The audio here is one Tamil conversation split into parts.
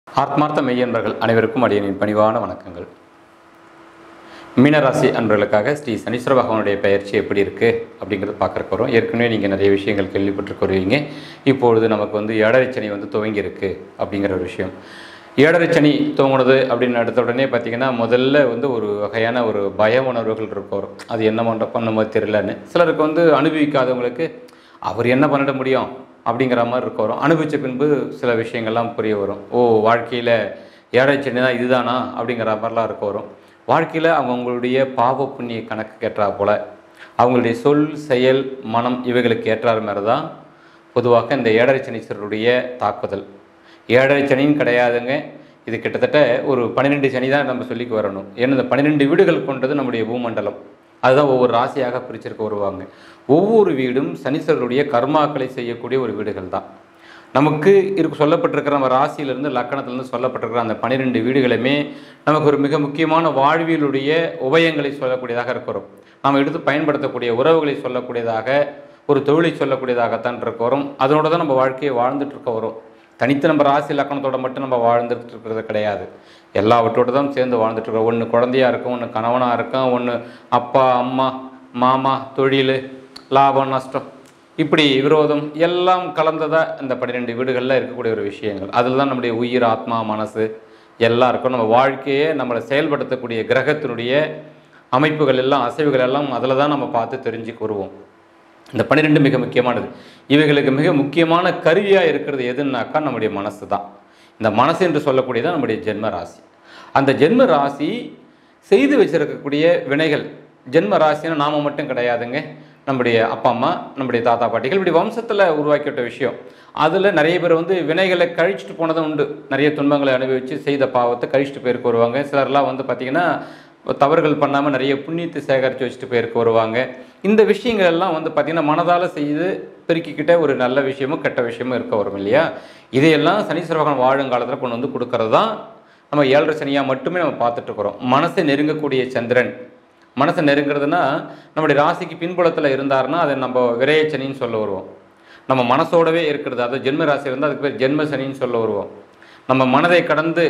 ஆத்மார்த்த மெய்யன்பர்கள் அனைவருக்கும் அடியனின் பணிவான வணக்கங்கள் மீனராசி அன்பர்களுக்காக ஸ்ரீ சனீஸ்வர பகவானுடைய பயிற்சி எப்படி இருக்குது அப்படிங்கிறத பார்க்குறக்கு வரும் ஏற்கனவே நீங்கள் நிறைய விஷயங்கள் கேள்விப்பட்டிருக்க வருவீங்க இப்பொழுது நமக்கு வந்து ஏழரை சனி வந்து துவங்கி இருக்கு அப்படிங்கிற ஒரு விஷயம் ஏழரை சனி துவங்கினது அப்படின்னு எடுத்த உடனே பார்த்தீங்கன்னா முதல்ல வந்து ஒரு வகையான ஒரு பய உணர்வுகள் இருக்கும் வரும் அது என்ன பண்ண பண்ணுமோ தெரியலன்னு சிலருக்கு வந்து அனுபவிக்காதவங்களுக்கு அவர் என்ன பண்ணிட முடியும் அப்படிங்கிற மாதிரி இருக்க வரும் அனுபவித்த பின்பு சில விஷயங்கள்லாம் புரிய வரும் ஓ வாழ்க்கையில் ஏழை சனி தான் இதுதானா அப்படிங்கிற மாதிரிலாம் இருக்க வரும் வாழ்க்கையில் அவங்களுடைய பாவ புண்ணிய கணக்கு ஏற்றா போல அவங்களுடைய சொல் செயல் மனம் இவைகளுக்கு ஏற்றார் மாதிரி தான் பொதுவாக இந்த ஏழரை சனீஸ்வரருடைய தாக்குதல் ஏழரை சனின்னு கிடையாதுங்க இது கிட்டத்தட்ட ஒரு பன்னிரெண்டு சனி தான் நம்ம சொல்லிக்கு வரணும் ஏன்னா இந்த பன்னிரெண்டு வீடுகள் கொண்டது நம்முடைய பூமண்டலம் அதுதான் ஒவ்வொரு ராசியாக பிரிச்சிருக்க வருவாங்க ஒவ்வொரு வீடும் சனீஸ்வரருடைய கர்மாக்களை செய்யக்கூடிய ஒரு வீடுகள் தான் நமக்கு இருக்கு சொல்லப்பட்டிருக்கிற நம்ம ராசியிலிருந்து லக்கணத்திலிருந்து சொல்லப்பட்டிருக்கிற அந்த பன்னிரெண்டு வீடுகளுமே நமக்கு ஒரு மிக முக்கியமான வாழ்வியலுடைய உபயங்களை சொல்லக்கூடியதாக இருக்கிறோம் நாம் எடுத்து பயன்படுத்தக்கூடிய உறவுகளை சொல்லக்கூடியதாக ஒரு தொழிலை சொல்லக்கூடியதாகத்தான் இருக்க வரும் அதனோட தான் நம்ம வாழ்க்கையை வாழ்ந்துட்டு இருக்க வரும் தனித்து நம்ம ராசி லக்கணத்தோட மட்டும் நம்ம வாழ்ந்துட்டு இருக்கிறது கிடையாது எல்லாவற்றோட தான் சேர்ந்து வாழ்ந்துட்டு இருக்கோம் ஒன்று குழந்தையா இருக்கும் ஒன்று கணவனாக இருக்கும் ஒன்று அப்பா அம்மா மாமா தொழில் லாபம் நஷ்டம் இப்படி விரோதம் எல்லாம் கலந்ததா இந்த பன்னிரெண்டு வீடுகளில் இருக்கக்கூடிய ஒரு விஷயங்கள் அதில் தான் நம்முடைய உயிர் ஆத்மா மனசு எல்லாம் இருக்கும் நம்ம வாழ்க்கையை நம்மளை செயல்படுத்தக்கூடிய கிரகத்தினுடைய அமைப்புகள் எல்லாம் அசைவுகள் எல்லாம் அதில் தான் நம்ம பார்த்து தெரிஞ்சுக்கு வருவோம் இந்த பன்னிரெண்டு மிக முக்கியமானது இவைகளுக்கு மிக முக்கியமான கருவியாக இருக்கிறது எதுன்னாக்கா நம்முடைய மனசு தான் இந்த மனசு என்று சொல்லக்கூடியதான் நம்முடைய ஜென்ம ராசி அந்த ஜென்ம ராசி செய்து வச்சிருக்கக்கூடிய வினைகள் ஜென்ம ராசின்னா நாம மட்டும் கிடையாதுங்க நம்முடைய அப்பா அம்மா நம்முடைய தாத்தா பாட்டிகள் இப்படி வம்சத்தில் உருவாக்கிவிட்ட விஷயம் அதில் நிறைய பேர் வந்து வினைகளை கழிச்சிட்டு போனதும் உண்டு நிறைய துன்பங்களை அனுபவித்து செய்த பாவத்தை கழிச்சிட்டு போயிருக்க வருவாங்க சிலர்லாம் வந்து பார்த்திங்கன்னா தவறுகள் பண்ணாமல் நிறைய புண்ணியத்தை சேகரித்து வச்சுட்டு போயிருக்க வருவாங்க இந்த விஷயங்கள் எல்லாம் வந்து பார்த்திங்கன்னா மனதால் செய்து பெருக்கிக்கிட்ட ஒரு நல்ல விஷயமும் கெட்ட விஷயமும் இருக்க வரும் இல்லையா இதையெல்லாம் சனீஸ்வர பகவான் வாழும் காலத்தில் கொண்டு வந்து கொடுக்கறது தான் நம்ம ஏழரை சனியாக மட்டுமே நம்ம பார்த்துட்டு இருக்கிறோம் மனசை நெருங்கக்கூடிய சந்திரன் மனசை நெருங்கிறதுனா நம்முடைய ராசிக்கு பின்புலத்தில் இருந்தாருன்னா அதை நம்ம விரைய சனின்னு சொல்ல வருவோம் நம்ம மனசோடவே இருக்கிறது அதாவது ஜென்ம ராசி இருந்தால் அதுக்கு பேர் ஜென்ம சனின்னு சொல்ல வருவோம் நம்ம மனதை கடந்து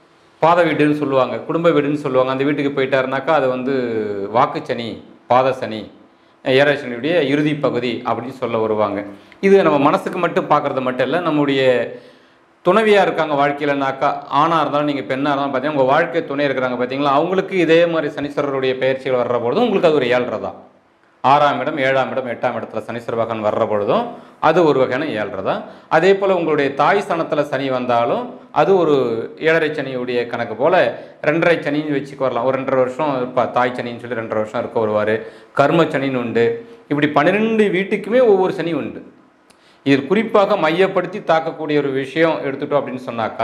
பாத வீடுன்னு சொல்லுவாங்க குடும்ப வீடுன்னு சொல்லுவாங்க அந்த வீட்டுக்கு போயிட்டாருனாக்கா அது வந்து வாக்குச்சனி பாத சனி ஏழரை சனியுடைய இறுதி பகுதி அப்படின்னு சொல்ல வருவாங்க இது நம்ம மனசுக்கு மட்டும் பார்க்குறது மட்டும் இல்லை நம்முடைய துணைவியாக இருக்காங்க வாழ்க்கையிலனாக்கா ஆணாக இருந்தாலும் நீங்கள் பெண்ணாக இருந்தாலும் பார்த்தீங்கன்னா உங்கள் வாழ்க்கை துணை இருக்கிறாங்க பார்த்தீங்களா அவங்களுக்கு இதே மாதிரி சனீஸ்வரருடைய பயிற்சிகள் வர்ற பொழுதும் உங்களுக்கு அது ஒரு ஏழ்ரை தான் ஆறாம் இடம் ஏழாம் இடம் எட்டாம் இடத்துல சனீஸ்வர பகவான் வர்ற பொழுதும் அது ஒரு வகையான ஏழ்ரை தான் அதே போல் உங்களுடைய தாய் ஸ்தானத்தில் சனி வந்தாலும் அது ஒரு ஏழரை சனியுடைய கணக்கு போல் ரெண்டரை சனின்னு வச்சுக்கு வரலாம் ஒரு ரெண்டரை வருஷம் இருப்பா தாய் சனின்னு சொல்லி ரெண்டரை வருஷம் இருக்க வருவார் கர்ம சனின்னு உண்டு இப்படி பன்னிரெண்டு வீட்டுக்குமே ஒவ்வொரு சனி உண்டு இதில் குறிப்பாக மையப்படுத்தி தாக்கக்கூடிய ஒரு விஷயம் எடுத்துட்டோம் அப்படின்னு சொன்னாக்கா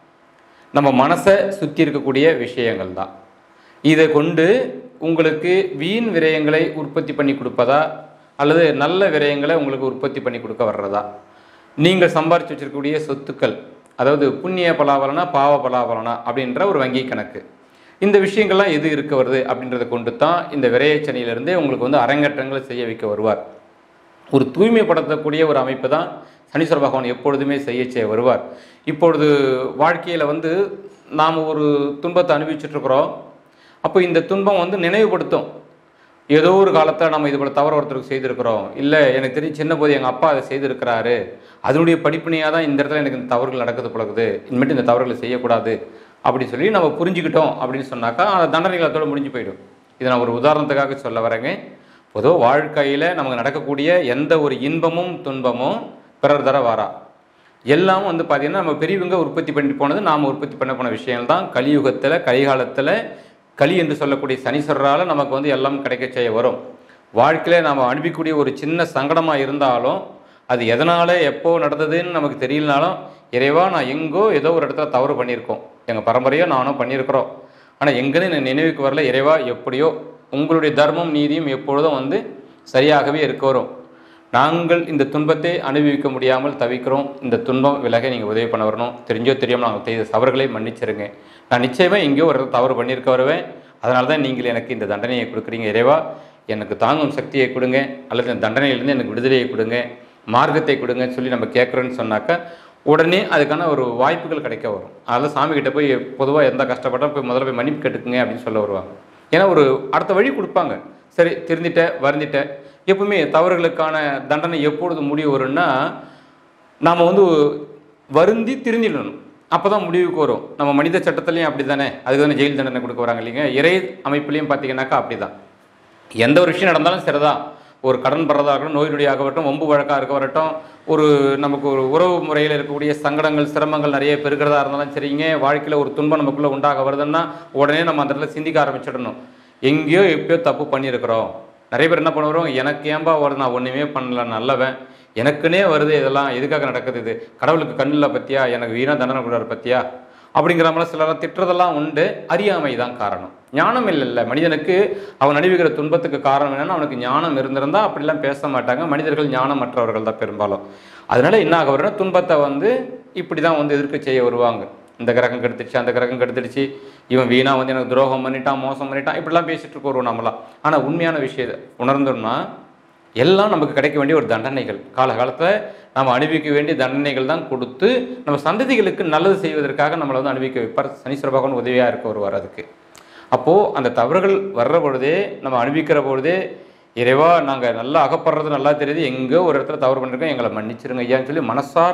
நம்ம மனசை சுற்றி இருக்கக்கூடிய விஷயங்கள் தான் இதை கொண்டு உங்களுக்கு வீண் விரயங்களை உற்பத்தி பண்ணி கொடுப்பதா அல்லது நல்ல விரயங்களை உங்களுக்கு உற்பத்தி பண்ணி கொடுக்க வர்றதா நீங்கள் சம்பாரிச்சு வச்சிருக்கக்கூடிய சொத்துக்கள் அதாவது புண்ணிய பலாபலனா பாவ பலாபலனா அப்படின்ற ஒரு வங்கி கணக்கு இந்த விஷயங்கள்லாம் எது இருக்க வருது அப்படின்றத கொண்டு தான் இந்த விரயச்சனியிலிருந்தே உங்களுக்கு வந்து அரங்கேற்றங்களை செய்ய வைக்க வருவார் ஒரு தூய்மைப்படுத்தக்கூடிய ஒரு அமைப்பு தான் சனீஸ்வர பகவான் எப்பொழுதுமே செய்ய செய்ய வருவார் இப்பொழுது வாழ்க்கையில் வந்து நாம் ஒரு துன்பத்தை அனுபவிச்சுட்டு இருக்கிறோம் அப்போ இந்த துன்பம் வந்து நினைவுபடுத்தும் ஏதோ ஒரு காலத்தில் நம்ம இது போல தவறு ஒருத்தருக்கு செய்திருக்கிறோம் இல்லை எனக்கு தெரிஞ்சு சின்ன போது எங்கள் அப்பா அதை செய்திருக்கிறாரு அதனுடைய படிப்பினையாக தான் இந்த இடத்துல எனக்கு இந்த தவறுகள் நடக்குது பழகுது இனிமேட்டு இந்த தவறுகளை செய்யக்கூடாது அப்படி சொல்லி நம்ம புரிஞ்சுக்கிட்டோம் அப்படின்னு சொன்னாக்கா அந்த தண்டனைகள் அதோட முடிஞ்சு போயிடும் இதை நான் ஒரு உதாரணத்துக்காக சொல்ல வரேங்க பொதுவாக வாழ்க்கையில் நமக்கு நடக்கக்கூடிய எந்த ஒரு இன்பமும் துன்பமும் பிறர் தர வாரா எல்லாம் வந்து பார்த்திங்கன்னா நம்ம பெரியவங்க உற்பத்தி பண்ணிட்டு போனது நாம் உற்பத்தி பண்ண போன விஷயங்கள் தான் கலியுகத்தில் கலிகாலத்தில் களி என்று சொல்லக்கூடிய சனீஸ்வரரால் நமக்கு வந்து எல்லாம் கிடைக்க செய்ய வரும் வாழ்க்கையில் நாம் அனுப்பிக்கூடிய ஒரு சின்ன சங்கடமாக இருந்தாலும் அது எதனால் எப்போ நடந்ததுன்னு நமக்கு தெரியலனாலும் இறைவா நான் எங்கோ ஏதோ ஒரு இடத்துல தவறு பண்ணியிருக்கோம் எங்கள் பரம்பரையாக நானும் பண்ணியிருக்கிறோம் ஆனால் எங்கேன்னு எனக்கு நினைவுக்கு வரல இறைவா எப்படியோ உங்களுடைய தர்மம் நீதியும் எப்பொழுதும் வந்து சரியாகவே இருக்க வரும் நாங்கள் இந்த துன்பத்தை அனுபவிக்க முடியாமல் தவிக்கிறோம் இந்த துன்பம் விலக நீங்கள் உதவி பண்ண வரணும் தெரிஞ்சோ தெரியாமல் நாங்கள் செய்த தவறுகளை மன்னிச்சிருங்க நான் நிச்சயமாக எங்கேயோ ஒரு தவறு பண்ணியிருக்க வருவேன் அதனால தான் நீங்கள் எனக்கு இந்த தண்டனையை கொடுக்குறீங்க இறைவா எனக்கு தாங்கும் சக்தியை கொடுங்க அல்லது இந்த தண்டனையிலேருந்து எனக்கு விடுதலையை கொடுங்க மார்க்கத்தை கொடுங்கன்னு சொல்லி நம்ம கேட்குறோன்னு சொன்னாக்கா உடனே அதுக்கான ஒரு வாய்ப்புகள் கிடைக்க வரும் அதனால் சாமி கிட்ட போய் பொதுவாக எந்த கஷ்டப்பட்டாலும் போய் முதல்ல போய் மன்னிப்பு கேட்டுக்குங்க அப்படின்னு சொல்ல வருவாங்க ஏன்னா ஒரு அடுத்த வழி கொடுப்பாங்க சரி திருந்திட்ட வருந்திட்ட எப்பவுமே தவறுகளுக்கான தண்டனை எப்பொழுது முடிவு வரும்னா நாம் வந்து வருந்தி திருந்திடணும் அப்போ தான் முடிவுக்கு வரும் நம்ம மனித சட்டத்துலையும் அப்படி தானே அதுக்கு தானே ஜெயில் தண்டனை கொடுக்க வராங்க இல்லைங்க இறை அமைப்புலையும் பார்த்தீங்கன்னாக்கா அப்படி தான் எந்த ஒரு விஷயம் நடந்தாலும் சரிதான் ஒரு கடன் படுறதா இருக்கட்டும் நோய் நொடியாக வரட்டும் வம்பு வழக்காக இருக்க வரட்டும் ஒரு நமக்கு ஒரு உறவு முறையில் இருக்கக்கூடிய சங்கடங்கள் சிரமங்கள் நிறைய பெருக்கிறதா இருந்தாலும் சரிங்க வாழ்க்கையில் ஒரு துன்பம் நமக்குள்ளே உண்டாக வருதுன்னா உடனே நம்ம அந்த இடத்துல சிந்திக்க ஆரம்பிச்சிடணும் எங்கேயோ எப்பயோ தப்பு பண்ணியிருக்கிறோம் நிறைய பேர் என்ன பண்ணுறோம் எனக்கு ஏன்பா வருது நான் ஒன்றுமே பண்ணல நல்லவன் எனக்குன்னே வருது இதெல்லாம் எதுக்காக நடக்குது இது கடவுளுக்கு கண்ணில் பற்றியா எனக்கு வீணாக தண்டனை கொடுக்குறாரு பற்றியா அப்படிங்கிற மாதிரி சிலர் திட்டுறதெல்லாம் உண்டு அறியாமை தான் காரணம் ஞானம் இல்லைல்ல மனிதனுக்கு அவன் அனுபவிக்கிற துன்பத்துக்கு காரணம் என்னன்னா அவனுக்கு ஞானம் இருந்திருந்தா அப்படிலாம் பேச மாட்டாங்க மனிதர்கள் ஞானமற்றவர்கள் தான் பெரும்பாலும் அதனால என்ன ஆக வரும்னா துன்பத்தை வந்து இப்படி தான் வந்து எதிர்க்க செய்ய வருவாங்க இந்த கிரகம் கெடுத்துடுச்சு அந்த கிரகம் கெடுத்துடுச்சு இவன் வீணா வந்து எனக்கு துரோகம் பண்ணிட்டான் மோசம் பண்ணிட்டான் இப்படிலாம் பேசிட்டு இருக்க வருவோம் நம்மளாம் ஆனால் உண்மையான விஷயத்தை உணர்ந்தோம்னா எல்லாம் நமக்கு கிடைக்க வேண்டிய ஒரு தண்டனைகள் காலகாலத்தில் நாம் அனுபவிக்க வேண்டிய தண்டனைகள் தான் கொடுத்து நம்ம சந்ததிகளுக்கு நல்லது செய்வதற்காக நம்மளை வந்து அனுபவிக்க வைப்பார் சனீஸ்வர பகவான் உதவியாக இருக்க வருவார் அதுக்கு அப்போது அந்த தவறுகள் வர்ற பொழுதே நம்ம அனுபவிக்கிற பொழுதே இறைவா நாங்கள் நல்லா அகப்படுறது நல்லா தெரியுது எங்கேயோ ஒரு இடத்துல தவறு பண்ணிருக்கோம் எங்களை மன்னிச்சிருங்க ஐயான்னு சொல்லி மனசார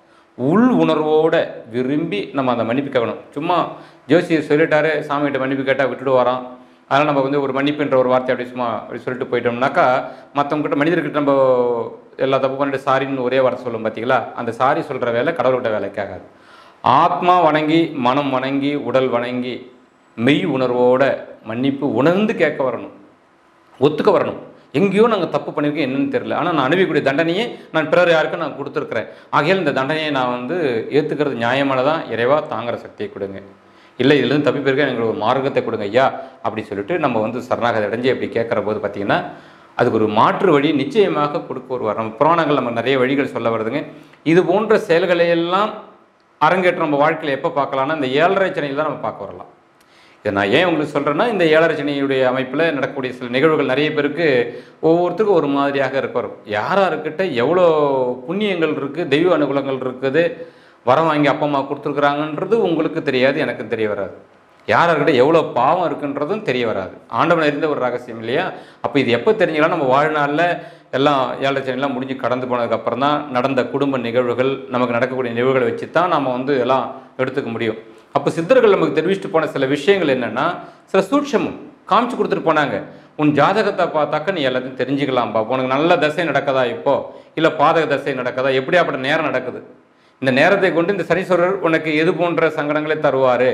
உள் உணர்வோட விரும்பி நம்ம அந்த மன்னிப்பு கேட்கணும் சும்மா ஜோசியர் சொல்லிட்டாரு சாமிகிட்ட மன்னிப்பு கேட்டால் விட்டுட்டு வரோம் அதனால் நம்ம வந்து ஒரு மன்னிப்புன்ற ஒரு வார்த்தை அப்படி சும்மா அப்படி சொல்லிட்டு போயிட்டோம்னாக்கா மற்றவங்ககிட்ட மனிதர்கிட்ட நம்ம எல்லா தப்பு பண்ணிட்டு சாரின்னு ஒரே வார்த்தை சொல்லும் பார்த்தீங்களா அந்த சாரி சொல்கிற வேலை கடவுள்கிட்ட வேலைக்காகாது ஆத்மா வணங்கி மனம் வணங்கி உடல் வணங்கி மெய் உணர்வோட மன்னிப்பு உணர்ந்து கேட்க வரணும் ஒத்துக்க வரணும் எங்கேயோ நாங்கள் தப்பு பண்ணியிருக்கோம் என்னன்னு தெரியல ஆனால் நான் அனுபவிக்கக்கூடிய தண்டனையை நான் பிறர் யாருக்கும் நான் கொடுத்துருக்குறேன் ஆகையால் இந்த தண்டனையை நான் வந்து ஏற்றுக்கிறது நியாயமானதான் இறைவா தாங்குற சக்தியை கொடுங்க இல்லை இதுலேருந்து தப்பி போயிருக்க எங்களுக்கு ஒரு மார்க்கத்தை கொடுங்க ஐயா அப்படி சொல்லிட்டு நம்ம வந்து சரணாகதி அடைஞ்சு அப்படி கேட்குற போது பார்த்தீங்கன்னா அதுக்கு ஒரு மாற்று வழி நிச்சயமாக கொடுக்க வருவார் நம்ம புராணங்கள் நம்ம நிறைய வழிகள் சொல்ல வருதுங்க இது போன்ற செயல்களை எல்லாம் அரங்கேற்றம் நம்ம வாழ்க்கையில் எப்போ பார்க்கலாம்னா இந்த ஏழரை சனையில் தான் நம்ம பார்க்க வரலாம் இதை நான் ஏன் உங்களுக்கு சொல்கிறேன்னா இந்த ஏழரை சனியுடைய அமைப்பில் நடக்கக்கூடிய சில நிகழ்வுகள் நிறைய பேருக்கு ஒவ்வொருத்தருக்கும் ஒரு மாதிரியாக இருக்க வரும் யாராக இருக்கட்ட எவ்வளோ புண்ணியங்கள் இருக்குது தெய்வ அனுகூலங்கள் இருக்குது வரம் வாங்கி அப்பா அம்மா கொடுத்துருக்குறாங்கன்றது உங்களுக்கு தெரியாது எனக்கு தெரிய வராது யார்கிட்ட எவ்வளோ பாவம் இருக்குன்றதும் தெரிய வராது ஆண்டவன் அறிந்த ஒரு ரகசியம் இல்லையா அப்போ இது எப்போ தெரிஞ்சுக்கலாம் நம்ம வாழ்நாளில் எல்லாம் ஏழரை சனிலாம் முடிஞ்சு கடந்து போனதுக்கப்புறம் தான் நடந்த குடும்ப நிகழ்வுகள் நமக்கு நடக்கக்கூடிய நிகழ்வுகளை வச்சு தான் நம்ம வந்து எல்லாம் எடுத்துக்க முடியும் அப்போ சித்தர்கள் நமக்கு தெரிவிச்சுட்டு போன சில விஷயங்கள் என்னென்னா சில சூட்சமும் காமிச்சு கொடுத்துட்டு போனாங்க உன் ஜாதகத்தை பார்த்தாக்க நீ எல்லாத்தையும் தெரிஞ்சுக்கலாம்ப்பா உனக்கு நல்ல தசை நடக்குதா இப்போ இல்லை பாதக தசை நடக்குதா எப்படி அப்படி நேரம் நடக்குது இந்த நேரத்தை கொண்டு இந்த சனீஸ்வரர் உனக்கு எது போன்ற சங்கடங்களை தருவார்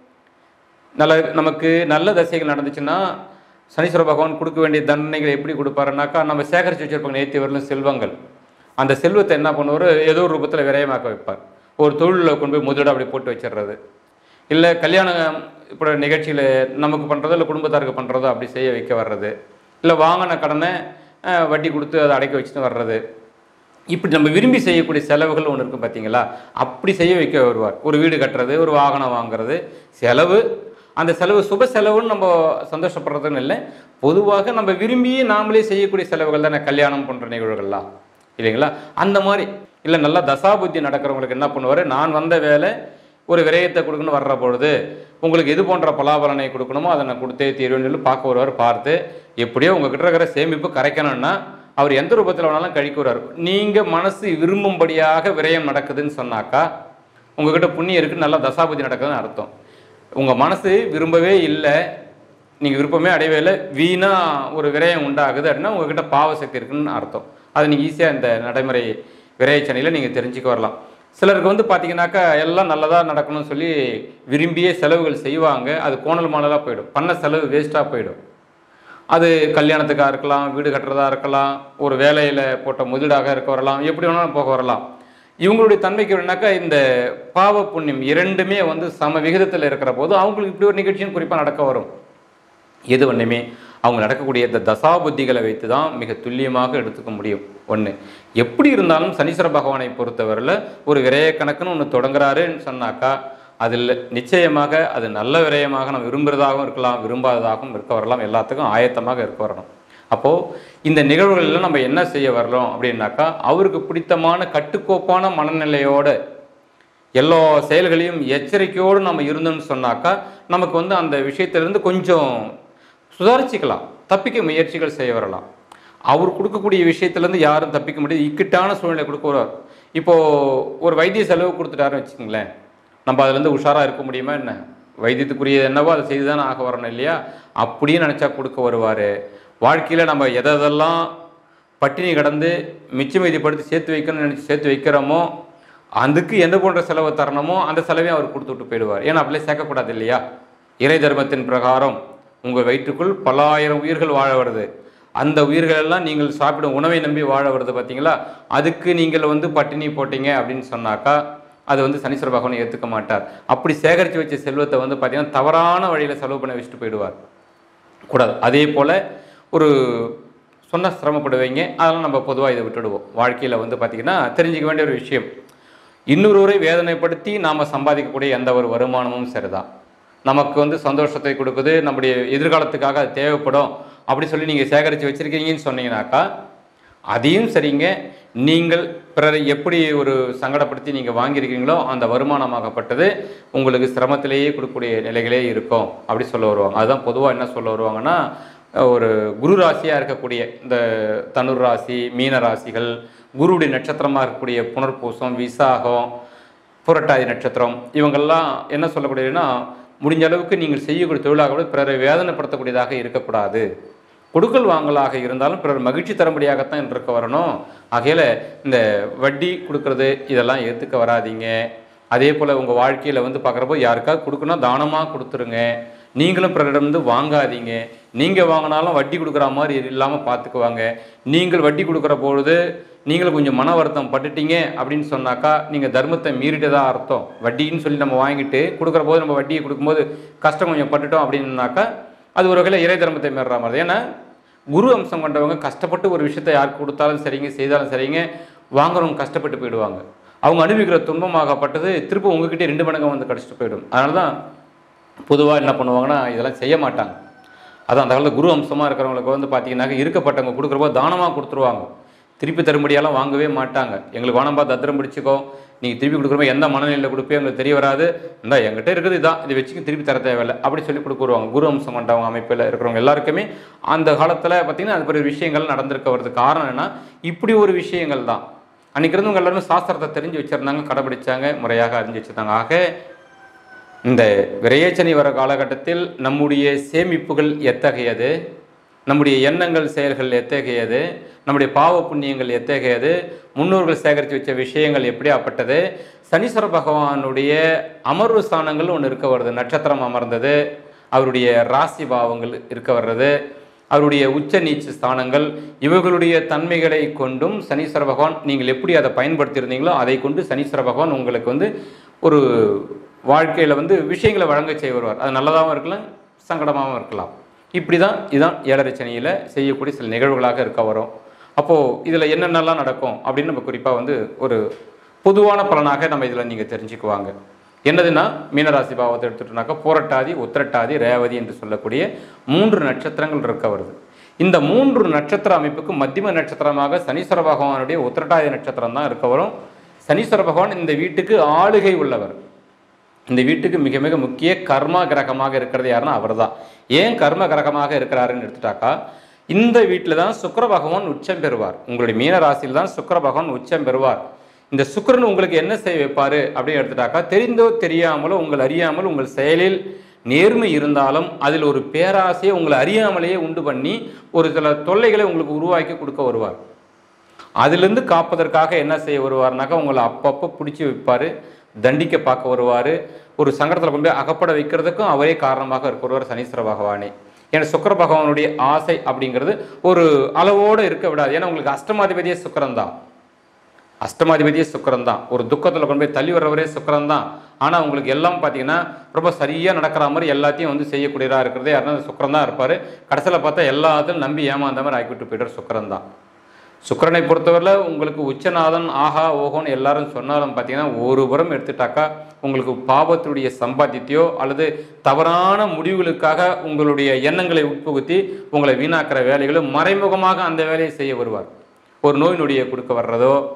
நல்ல நமக்கு நல்ல தசைகள் நடந்துச்சுன்னா சனீஸ்வர பகவான் கொடுக்க வேண்டிய தண்டனைகளை எப்படி கொடுப்பாருனாக்கா நம்ம சேகரித்து வச்சிருப்பாங்க நேற்று வரலும் செல்வங்கள் அந்த செல்வத்தை என்ன பண்ணுவார் ஏதோ ஒரு ரூபத்தில் விரயமாக்க வைப்பார் ஒரு தொழிலில் கொண்டு போய் முதலீடு அப்படி போட்டு வச்சிடுறது இல்லை கல்யாணம் இப்போ நிகழ்ச்சியில் நமக்கு பண்ணுறதோ இல்லை குடும்பத்தாருக்கு பண்ணுறதோ அப்படி செய்ய வைக்க வர்றது இல்லை வாங்கின கடனை அஹ், வட்டி கொடுத்து அதை அடைக்க வச்சுட்டு வர்றது இப்படி நம்ம விரும்பி செய்யக்கூடிய செலவுகள் ஒன்று இருக்கும் பார்த்தீங்களா அப்படி செய்ய வைக்க வருவார் ஒரு வீடு கட்டுறது ஒரு வாகனம் வாங்குறது செலவு அந்த செலவு சுப செலவுன்னு நம்ம சந்தோஷப்படுறதுன்னு இல்லை பொதுவாக நம்ம விரும்பியே நாமளே செய்யக்கூடிய செலவுகள் தானே கல்யாணம் போன்ற நிகழ்வுகள்லாம் இல்லைங்களா அந்த மாதிரி இல்லை நல்லா தசாபுத்தி நடக்கிறவங்களுக்கு என்ன பண்ணுவார் நான் வந்த வேலை ஒரு விரயத்தை கொடுக்கணும் வர்ற பொழுது உங்களுக்கு எது போன்ற பலாபலனை கொடுக்கணுமோ அதை நான் கொடுத்தே தீர்வேன்னு சொல்லி பார்க்க வருவார் பார்த்து எப்படியோ உங்ககிட்ட இருக்கிற சேமிப்பு கரைக்கணும்னா அவர் எந்த ரூபத்தில் வேணாலும் கழிக்க வருவார் நீங்கள் மனசு விரும்பும்படியாக விரயம் நடக்குதுன்னு சொன்னாக்கா உங்ககிட்ட புண்ணியம் இருக்குது நல்லா தசாபுத்தி நடக்குதுன்னு அர்த்தம் உங்கள் மனசு விரும்பவே இல்லை நீங்கள் விருப்பமே அடையவே இல்லை வீணாக ஒரு விரயம் உண்டாகுது அப்படின்னா உங்ககிட்ட பாவ சக்தி இருக்குன்னு அர்த்தம் அதை நீங்கள் ஈஸியாக இந்த நடைமுறை விரயச்சனையில் நீங்கள் தெரிஞ்சுக்க வரலாம் சிலருக்கு வந்து பார்த்தீங்கன்னாக்கா எல்லாம் நல்லதாக நடக்கணும்னு சொல்லி விரும்பியே செலவுகள் செய்வாங்க அது கோணல் மாணலாக போயிடும் பண்ண செலவு வேஸ்ட்டாக போயிடும் அது கல்யாணத்துக்காக இருக்கலாம் வீடு கட்டுறதா இருக்கலாம் ஒரு வேலையில் போட்ட முதலீடாக இருக்க வரலாம் எப்படி வேணாலும் போக வரலாம் இவங்களுடைய தன்மைக்கு என்னன்னாக்கா இந்த பாவ புண்ணியம் இரண்டுமே வந்து சம விகிதத்தில் இருக்கிற போது அவங்களுக்கு இப்படி ஒரு நிகழ்ச்சியும் குறிப்பாக நடக்க வரும் எது ஒன்றுமே அவங்க நடக்கக்கூடிய இந்த தசாபுத்திகளை வைத்து தான் மிக துல்லியமாக எடுத்துக்க முடியும் ஒன்று எப்படி இருந்தாலும் சனீஸ்வர பகவானை பொறுத்தவரையில் ஒரு விரய கணக்குன்னு ஒன்று தொடங்குறாருன்னு சொன்னாக்கா அதில் நிச்சயமாக அது நல்ல விரயமாக நம்ம விரும்புகிறதாகவும் இருக்கலாம் விரும்பாததாகவும் இருக்க வரலாம் எல்லாத்துக்கும் ஆயத்தமாக இருக்க வரணும் அப்போது இந்த நிகழ்வுகளில் நம்ம என்ன செய்ய வர்றோம் அப்படின்னாக்கா அவருக்கு பிடித்தமான கட்டுக்கோப்பான மனநிலையோட எல்லா செயல்களையும் எச்சரிக்கையோடு நம்ம இருந்தோம்னு சொன்னாக்கா நமக்கு வந்து அந்த விஷயத்திலிருந்து கொஞ்சம் சுதாரிச்சுக்கலாம் தப்பிக்க முயற்சிகள் செய்ய வரலாம் அவர் கொடுக்கக்கூடிய விஷயத்துலேருந்து யாரும் தப்பிக்க முடியாது இக்கட்டான சூழ்நிலை கொடுக்க வருவார் இப்போது ஒரு வைத்திய செலவு கொடுத்துட்டாருன்னு வச்சுக்கோங்களேன் நம்ம அதுலேருந்து உஷாராக இருக்க முடியுமா என்ன வைத்தியத்துக்குரிய என்னவோ அதை செய்து தானே ஆக வரணும் இல்லையா அப்படியே நினச்சா கொடுக்க வருவார் வாழ்க்கையில் நம்ம எதை எதெல்லாம் பட்டினி கடந்து மிச்சம் மீதிப்படுத்தி சேர்த்து வைக்கணும்னு நினச்சி சேர்த்து வைக்கிறோமோ அதுக்கு எந்த போன்ற செலவு தரணுமோ அந்த செலவையும் அவர் கொடுத்து விட்டு போயிடுவார் ஏன்னா அப்படியே சேர்க்கக்கூடாது இல்லையா இறை தர்மத்தின் பிரகாரம் உங்கள் வயிற்றுக்குள் பல்லாயிரம் உயிர்கள் வாழ வருது அந்த உயிர்கள் எல்லாம் நீங்கள் சாப்பிடும் உணவை நம்பி வாழ வருது பார்த்தீங்களா அதுக்கு நீங்கள் வந்து பட்டினி போட்டீங்க அப்படின்னு சொன்னாக்கா அது வந்து சனீஸ்வர பகவான் ஏற்றுக்க மாட்டார் அப்படி சேகரித்து வச்ச செல்வத்தை வந்து பார்த்தீங்கன்னா தவறான வழியில் செலவு பண்ண வச்சுட்டு போயிடுவார் கூடாது அதே போல் ஒரு சொன்ன சிரமப்படுவீங்க அதெல்லாம் நம்ம பொதுவாக இதை விட்டுடுவோம் வாழ்க்கையில் வந்து பார்த்திங்கன்னா தெரிஞ்சுக்க வேண்டிய ஒரு விஷயம் இன்னொருவரை வேதனைப்படுத்தி நாம் சம்பாதிக்கக்கூடிய எந்த ஒரு வருமானமும் சரிதான் நமக்கு வந்து சந்தோஷத்தை கொடுக்குது நம்முடைய எதிர்காலத்துக்காக அது தேவைப்படும் அப்படி சொல்லி நீங்கள் சேகரித்து வச்சுருக்கீங்கன்னு சொன்னீங்கன்னாக்கா அதையும் சரிங்க நீங்கள் பிறரை எப்படி ஒரு சங்கடப்படுத்தி நீங்கள் வாங்கியிருக்கீங்களோ அந்த வருமானமாகப்பட்டது உங்களுக்கு சிரமத்திலேயே கொடுக்கக்கூடிய நிலைகளே இருக்கும் அப்படி சொல்ல வருவாங்க அதுதான் பொதுவாக என்ன சொல்ல வருவாங்கன்னா ஒரு குரு ராசியாக இருக்கக்கூடிய இந்த தனுர் ராசி மீன ராசிகள் குருவுடைய நட்சத்திரமாக இருக்கக்கூடிய புனர்பூசம் விசாகம் புரட்டாதி நட்சத்திரம் இவங்கெல்லாம் என்ன சொல்லக்கூடியதுன்னா முடிஞ்ச அளவுக்கு நீங்கள் செய்யக்கூடிய தொழிலாக கூட பிறரை வேதனைப்படுத்தக்கூடியதாக இருக்கக்கூடாது கொடுக்கல் வாங்கலாக இருந்தாலும் பிறர் மகிழ்ச்சி தரும்படியாகத்தான் இருக்க வரணும் ஆகையில் இந்த வட்டி கொடுக்கறது இதெல்லாம் ஏற்றுக்க வராதீங்க அதே போல் உங்கள் வாழ்க்கையில் வந்து பார்க்குறப்போ யாருக்காவது கொடுக்கணும் தானமாக கொடுத்துருங்க நீங்களும் பிறரிடமிருந்து வாங்காதீங்க நீங்கள் வாங்கினாலும் வட்டி கொடுக்குற மாதிரி இல்லாமல் பார்த்துக்குவாங்க நீங்கள் வட்டி கொடுக்குற பொழுது நீங்களும் கொஞ்சம் மன வருத்தம் பட்டுட்டீங்க அப்படின்னு சொன்னாக்கா நீங்கள் தர்மத்தை மீறிட்டதா அர்த்தம் வட்டின்னு சொல்லி நம்ம வாங்கிட்டு கொடுக்குற போது நம்ம வட்டியை கொடுக்கும்போது கஷ்டம் கொஞ்சம் பட்டுட்டோம் அப்படின்னாக்கா அது ஒரு வகையில் இறை தர்மத்தை மீறுற மாதிரி ஏன்னா குரு அம்சம் கொண்டவங்க கஷ்டப்பட்டு ஒரு விஷயத்தை யாருக்கு கொடுத்தாலும் சரிங்க செய்தாலும் சரிங்க வாங்குறவங்க கஷ்டப்பட்டு போயிடுவாங்க அவங்க அனுபவிக்கிற துன்பமாகப்பட்டது திரும்ப உங்ககிட்டே ரெண்டு மடங்கு வந்து கிடச்சிட்டு போயிடும் அதனால தான் பொதுவாக என்ன பண்ணுவாங்கன்னா இதெல்லாம் செய்ய மாட்டாங்க அதான் அந்த காலத்தில் குரு அம்சமாக இருக்கிறவங்களுக்கு வந்து பார்த்தீங்கன்னாக்க இருக்கப்பட்டவங்க கொடுக்குறப்போ தானமாக கொடுத்துருவாங்க திருப்பி தரும்படியெல்லாம் வாங்கவே மாட்டாங்க எங்களுக்கு வேணாம்பா தத்திரம் பிடிச்சிக்கோ நீங்கள் திருப்பி கொடுக்குறப்ப எந்த மனநிலையில் கொடுப்பே எங்களுக்கு தெரிய வராது இந்தா என்கிட்ட இருக்குது இதான் இதை வச்சுக்க திருப்பி தர தேவையில்லை அப்படி சொல்லி கொடுக்குருவாங்க குரு அம்சம் கொண்டவங்க அமைப்பில் இருக்கிறவங்க எல்லாருக்குமே அந்த காலத்தில் பார்த்தீங்கன்னா அது மாதிரி விஷயங்கள் நடந்திருக்க வரதுக்கு காரணம் என்ன இப்படி ஒரு விஷயங்கள் தான் அன்றைக்கி இருந்தவங்க எல்லாருமே சாஸ்திரத்தை தெரிஞ்சு வச்சுருந்தாங்க கடைபிடிச்சாங்க முறையாக அறிஞ்சு வச்சுருந்தாங்க ஆக இந்த விரையச்சனி வர காலகட்டத்தில் நம்முடைய சேமிப்புகள் எத்தகையது நம்முடைய எண்ணங்கள் செயல்கள் எத்தகையது நம்முடைய பாவ புண்ணியங்கள் எத்தகையது முன்னோர்கள் சேகரித்து வச்ச விஷயங்கள் எப்படியாப்பட்டது சனீஸ்வர பகவானுடைய அமர்வு ஸ்தானங்கள் ஒன்று இருக்க வருது நட்சத்திரம் அமர்ந்தது அவருடைய ராசி பாவங்கள் இருக்க வர்றது அவருடைய உச்ச நீச்ச ஸ்தானங்கள் இவர்களுடைய தன்மைகளை கொண்டும் சனீஸ்வர பகவான் நீங்கள் எப்படி அதை பயன்படுத்தியிருந்தீங்களோ அதை கொண்டு சனீஸ்வர பகவான் உங்களுக்கு வந்து ஒரு வாழ்க்கையில் வந்து விஷயங்களை வழங்க செய்ய வருவார் அது நல்லதாகவும் இருக்கலாம் சங்கடமாகவும் இருக்கலாம் இப்படி தான் இதுதான் ஏழரை சனியில் செய்யக்கூடிய சில நிகழ்வுகளாக இருக்க வரும் அப்போது இதில் என்னென்னலாம் நடக்கும் அப்படின்னு நம்ம குறிப்பாக வந்து ஒரு பொதுவான பலனாக நம்ம இதில் நீங்கள் தெரிஞ்சுக்குவாங்க என்னதுன்னா மீனராசி பாவத்தை எடுத்துட்டோம்னாக்கா போரட்டாதி உத்திரட்டாதி ரேவதி என்று சொல்லக்கூடிய மூன்று நட்சத்திரங்கள் இருக்க வருது இந்த மூன்று நட்சத்திர அமைப்புக்கு மத்தியம நட்சத்திரமாக சனீஸ்வர பகவானுடைய உத்திரட்டாதி நட்சத்திரம் தான் இருக்க வரும் சனீஸ்வர பகவான் இந்த வீட்டுக்கு ஆளுகை உள்ளவர் இந்த வீட்டுக்கு மிக மிக முக்கிய கர்ம கிரகமாக இருக்கிறது யாருன்னா அவர்தான் ஏன் கர்ம கிரகமாக இருக்கிறாருன்னு எடுத்துட்டாக்கா இந்த வீட்டில் தான் சுக்கிர பகவான் உச்சம் பெறுவார் உங்களுடைய மீன ராசியில் தான் சுக்கிர பகவான் உச்சம் பெறுவார் இந்த சுக்கிரன் உங்களுக்கு என்ன செய்ய வைப்பாரு அப்படின்னு எடுத்துட்டாக்கா தெரிந்தோ தெரியாமலோ உங்கள் அறியாமல் உங்கள் செயலில் நேர்மை இருந்தாலும் அதில் ஒரு பேராசையை உங்களை அறியாமலேயே உண்டு பண்ணி ஒரு சில தொல்லைகளை உங்களுக்கு உருவாக்கி கொடுக்க வருவார் அதிலிருந்து காப்பதற்காக என்ன செய்ய வருவார்னாக்கா உங்களை அப்பப்போ பிடிச்சி வைப்பார் தண்டிக்க பார்க்க வருவார் ஒரு சங்கடத்தில் கொண்டு போய் அகப்பட வைக்கிறதுக்கும் அவரே காரணமாக இருக்கிறவர் சனீஸ்வர பகவானே ஏன்னா சுக்கர பகவானுடைய ஆசை அப்படிங்கிறது ஒரு அளவோடு இருக்க விடாது ஏன்னா உங்களுக்கு அஷ்டமாதிபதியே சுக்கரன் தான் அஷ்டமாதிபதியே சுக்கரன் தான் ஒரு துக்கத்தில் கொண்டு போய் தள்ளி வர்றவரே சுக்கரன் தான் ஆனால் உங்களுக்கு எல்லாம் பார்த்தீங்கன்னா ரொம்ப சரியாக நடக்கிற மாதிரி எல்லாத்தையும் வந்து செய்யக்கூடியதாக இருக்கிறதே யாருன்னா சுக்கரன் தான் இருப்பார் கடைசியில் பார்த்தா எல்லாத்தையும் நம்பி ஏமாந்த மாதிரி ஆக்கிவிட்டு போயிட்டார் சுக்கரன் தான் சுக்கிரனை பொறுத்தவரையில் உங்களுக்கு உச்சநாதன் ஆஹா ஓஹோன்னு எல்லாரும் சொன்னாலும் பார்த்தீங்கன்னா ஒரு புறம் எடுத்துட்டாக்கா உங்களுக்கு பாவத்துடைய சம்பாத்தியத்தையோ அல்லது தவறான முடிவுகளுக்காக உங்களுடைய எண்ணங்களை உட்புகுத்தி உங்களை வீணாக்கிற வேலைகளும் மறைமுகமாக அந்த வேலையை செய்ய வருவார் ஒரு நோய் நொடியை கொடுக்க வர்றதோ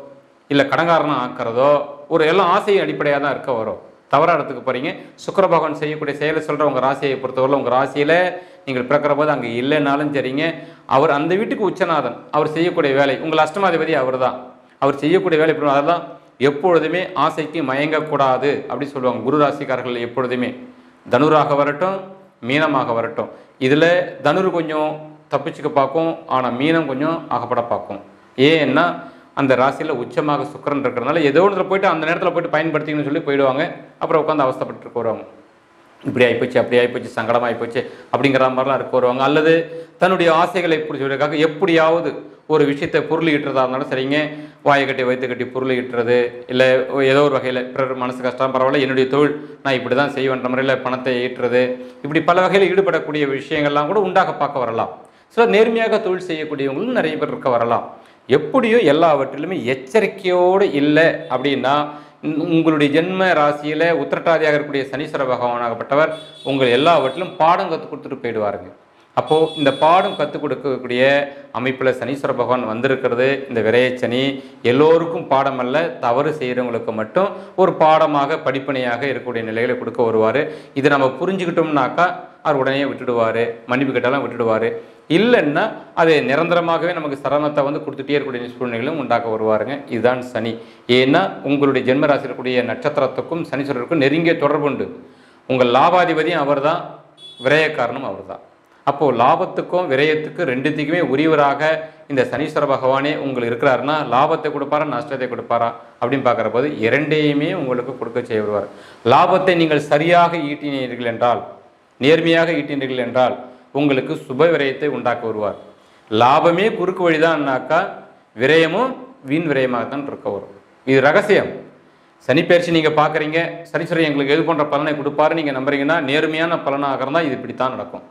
இல்லை கடங்காரனாக ஆக்கிறதோ ஒரு எல்லாம் ஆசையின் அடிப்படையாக தான் இருக்க வரும் தவறாக இடத்துக்கு போகிறீங்க சுக்கிர பகவான் செய்யக்கூடிய செயலை சொல்கிற உங்கள் ராசியை பொறுத்தவரை உங்கள் ராசியில் நீங்கள் பிறக்கிற போது அங்கே இல்லைனாலும் சரிங்க அவர் அந்த வீட்டுக்கு உச்சநாதன் அவர் செய்யக்கூடிய வேலை உங்கள் அஷ்டமாதிபதி அவர் தான் அவர் செய்யக்கூடிய வேலை எப்படி அதெல்லாம் எப்பொழுதுமே ஆசைக்கு மயங்கக்கூடாது அப்படி சொல்லுவாங்க குரு ராசிக்காரர்கள் எப்பொழுதுமே தனுராக வரட்டும் மீனமாக வரட்டும் இதில் தனுர் கொஞ்சம் தப்பிச்சுக்க பார்க்கும் ஆனால் மீனம் கொஞ்சம் அகப்பட பார்க்கும் ஏன்னா அந்த ராசியில் உச்சமாக சுக்கிரன் இருக்கிறதுனால ஏதோ ஒன்றுல போயிட்டு அந்த நேரத்தில் போயிட்டு பயன்படுத்திக்கணும்னு சொல்லி போயிடுவாங்க அப்புறம் உட்காந்து அவஸ்தைப்பட்டு வருவாங்க இப்படி ஆகிப்போச்சு அப்படி ஆகிப்போச்சு சங்கடம் ஆகிப்போச்சு அப்படிங்கிற மாதிரிலாம் இருக்க வருவாங்க அல்லது தன்னுடைய ஆசைகளை பிடிச்சதுக்காக எப்படியாவது ஒரு விஷயத்தை பொருள் ஈட்டுறதா இருந்தாலும் சரிங்க வாயை கட்டி வயிற்று கட்டி பொருள் ஈட்டுறது இல்லை ஏதோ ஒரு வகையில் பிறர் மனசு கஷ்டம் பரவாயில்ல என்னுடைய தொழில் நான் இப்படி தான் செய்வேன்ற முறையில் பணத்தை ஈட்டுறது இப்படி பல வகையில் ஈடுபடக்கூடிய விஷயங்கள்லாம் கூட உண்டாக பார்க்க வரலாம் சிலர் நேர்மையாக தொழில் செய்யக்கூடியவங்களும் நிறைய பேர் இருக்க வரலாம் எப்படியோ எல்லாவற்றிலுமே எச்சரிக்கையோடு இல்லை அப்படின்னா உம் உங்களுடைய ஜென்ம ராசியில் உத்திரட்டாதியாக இருக்கக்கூடிய சனீஸ்வர பகவானாகப்பட்டவர் உங்கள் எல்லாவற்றிலும் பாடம் கற்றுக் கொடுத்துட்டு போயிடுவாருங்க அப்போது இந்த பாடம் கற்றுக் கொடுக்கக்கூடிய அமைப்பில் சனீஸ்வர பகவான் வந்திருக்கிறது இந்த விரையச்சனி எல்லோருக்கும் பாடம் அல்ல தவறு செய்கிறவங்களுக்கு மட்டும் ஒரு பாடமாக படிப்பனையாக இருக்கக்கூடிய நிலைகளை கொடுக்க வருவார் இதை நம்ம புரிஞ்சுக்கிட்டோம்னாக்கா அவர் உடனே விட்டுடுவார் மன்னிப்பு கேட்டாலும் விட்டுடுவார் இல்லைன்னா அது நிரந்தரமாகவே நமக்கு சிரமத்தை வந்து கொடுத்துட்டே இருக்கக்கூடிய சூழ்நிலைகளும் உண்டாக்க வருவாருங்க இதுதான் சனி ஏன்னா உங்களுடைய ஜென்மராசி இருக்கக்கூடிய நட்சத்திரத்துக்கும் சனீஸ்வரருக்கும் நெருங்கிய தொடர்பு உண்டு உங்கள் லாபாதிபதியும் அவர்தான் விரயக்காரனும் அவர்தான் அப்போது லாபத்துக்கும் விரயத்துக்கும் ரெண்டுத்துக்குமே உரியவராக இந்த சனீஸ்வர பகவானே உங்களுக்கு இருக்கிறாருன்னா லாபத்தை கொடுப்பாரா நஷ்டத்தை கொடுப்பாரா அப்படின்னு பார்க்குற போது இரண்டையுமே உங்களுக்கு கொடுக்க செய்ய வருவார் லாபத்தை நீங்கள் சரியாக ஈட்டினீர்கள் என்றால் நேர்மையாக ஈட்டினீர்கள் என்றால் உங்களுக்கு சுப விரயத்தை உண்டாக்க வருவார் லாபமே குறுக்கு வழிதான்னாக்கா விரயமும் வீண் விரயமாகத்தான் இருக்க வரும் இது ரகசியம் சனிப்பெயர்ச்சி நீங்கள் பார்க்குறீங்க சனீஸ்வரன் எங்களுக்கு எது போன்ற பலனை கொடுப்பாரு நீங்கள் நம்புறீங்கன்னா நேர்மையான பலனாக இருந்தால் இது இப்படித்தான் நடக்கும்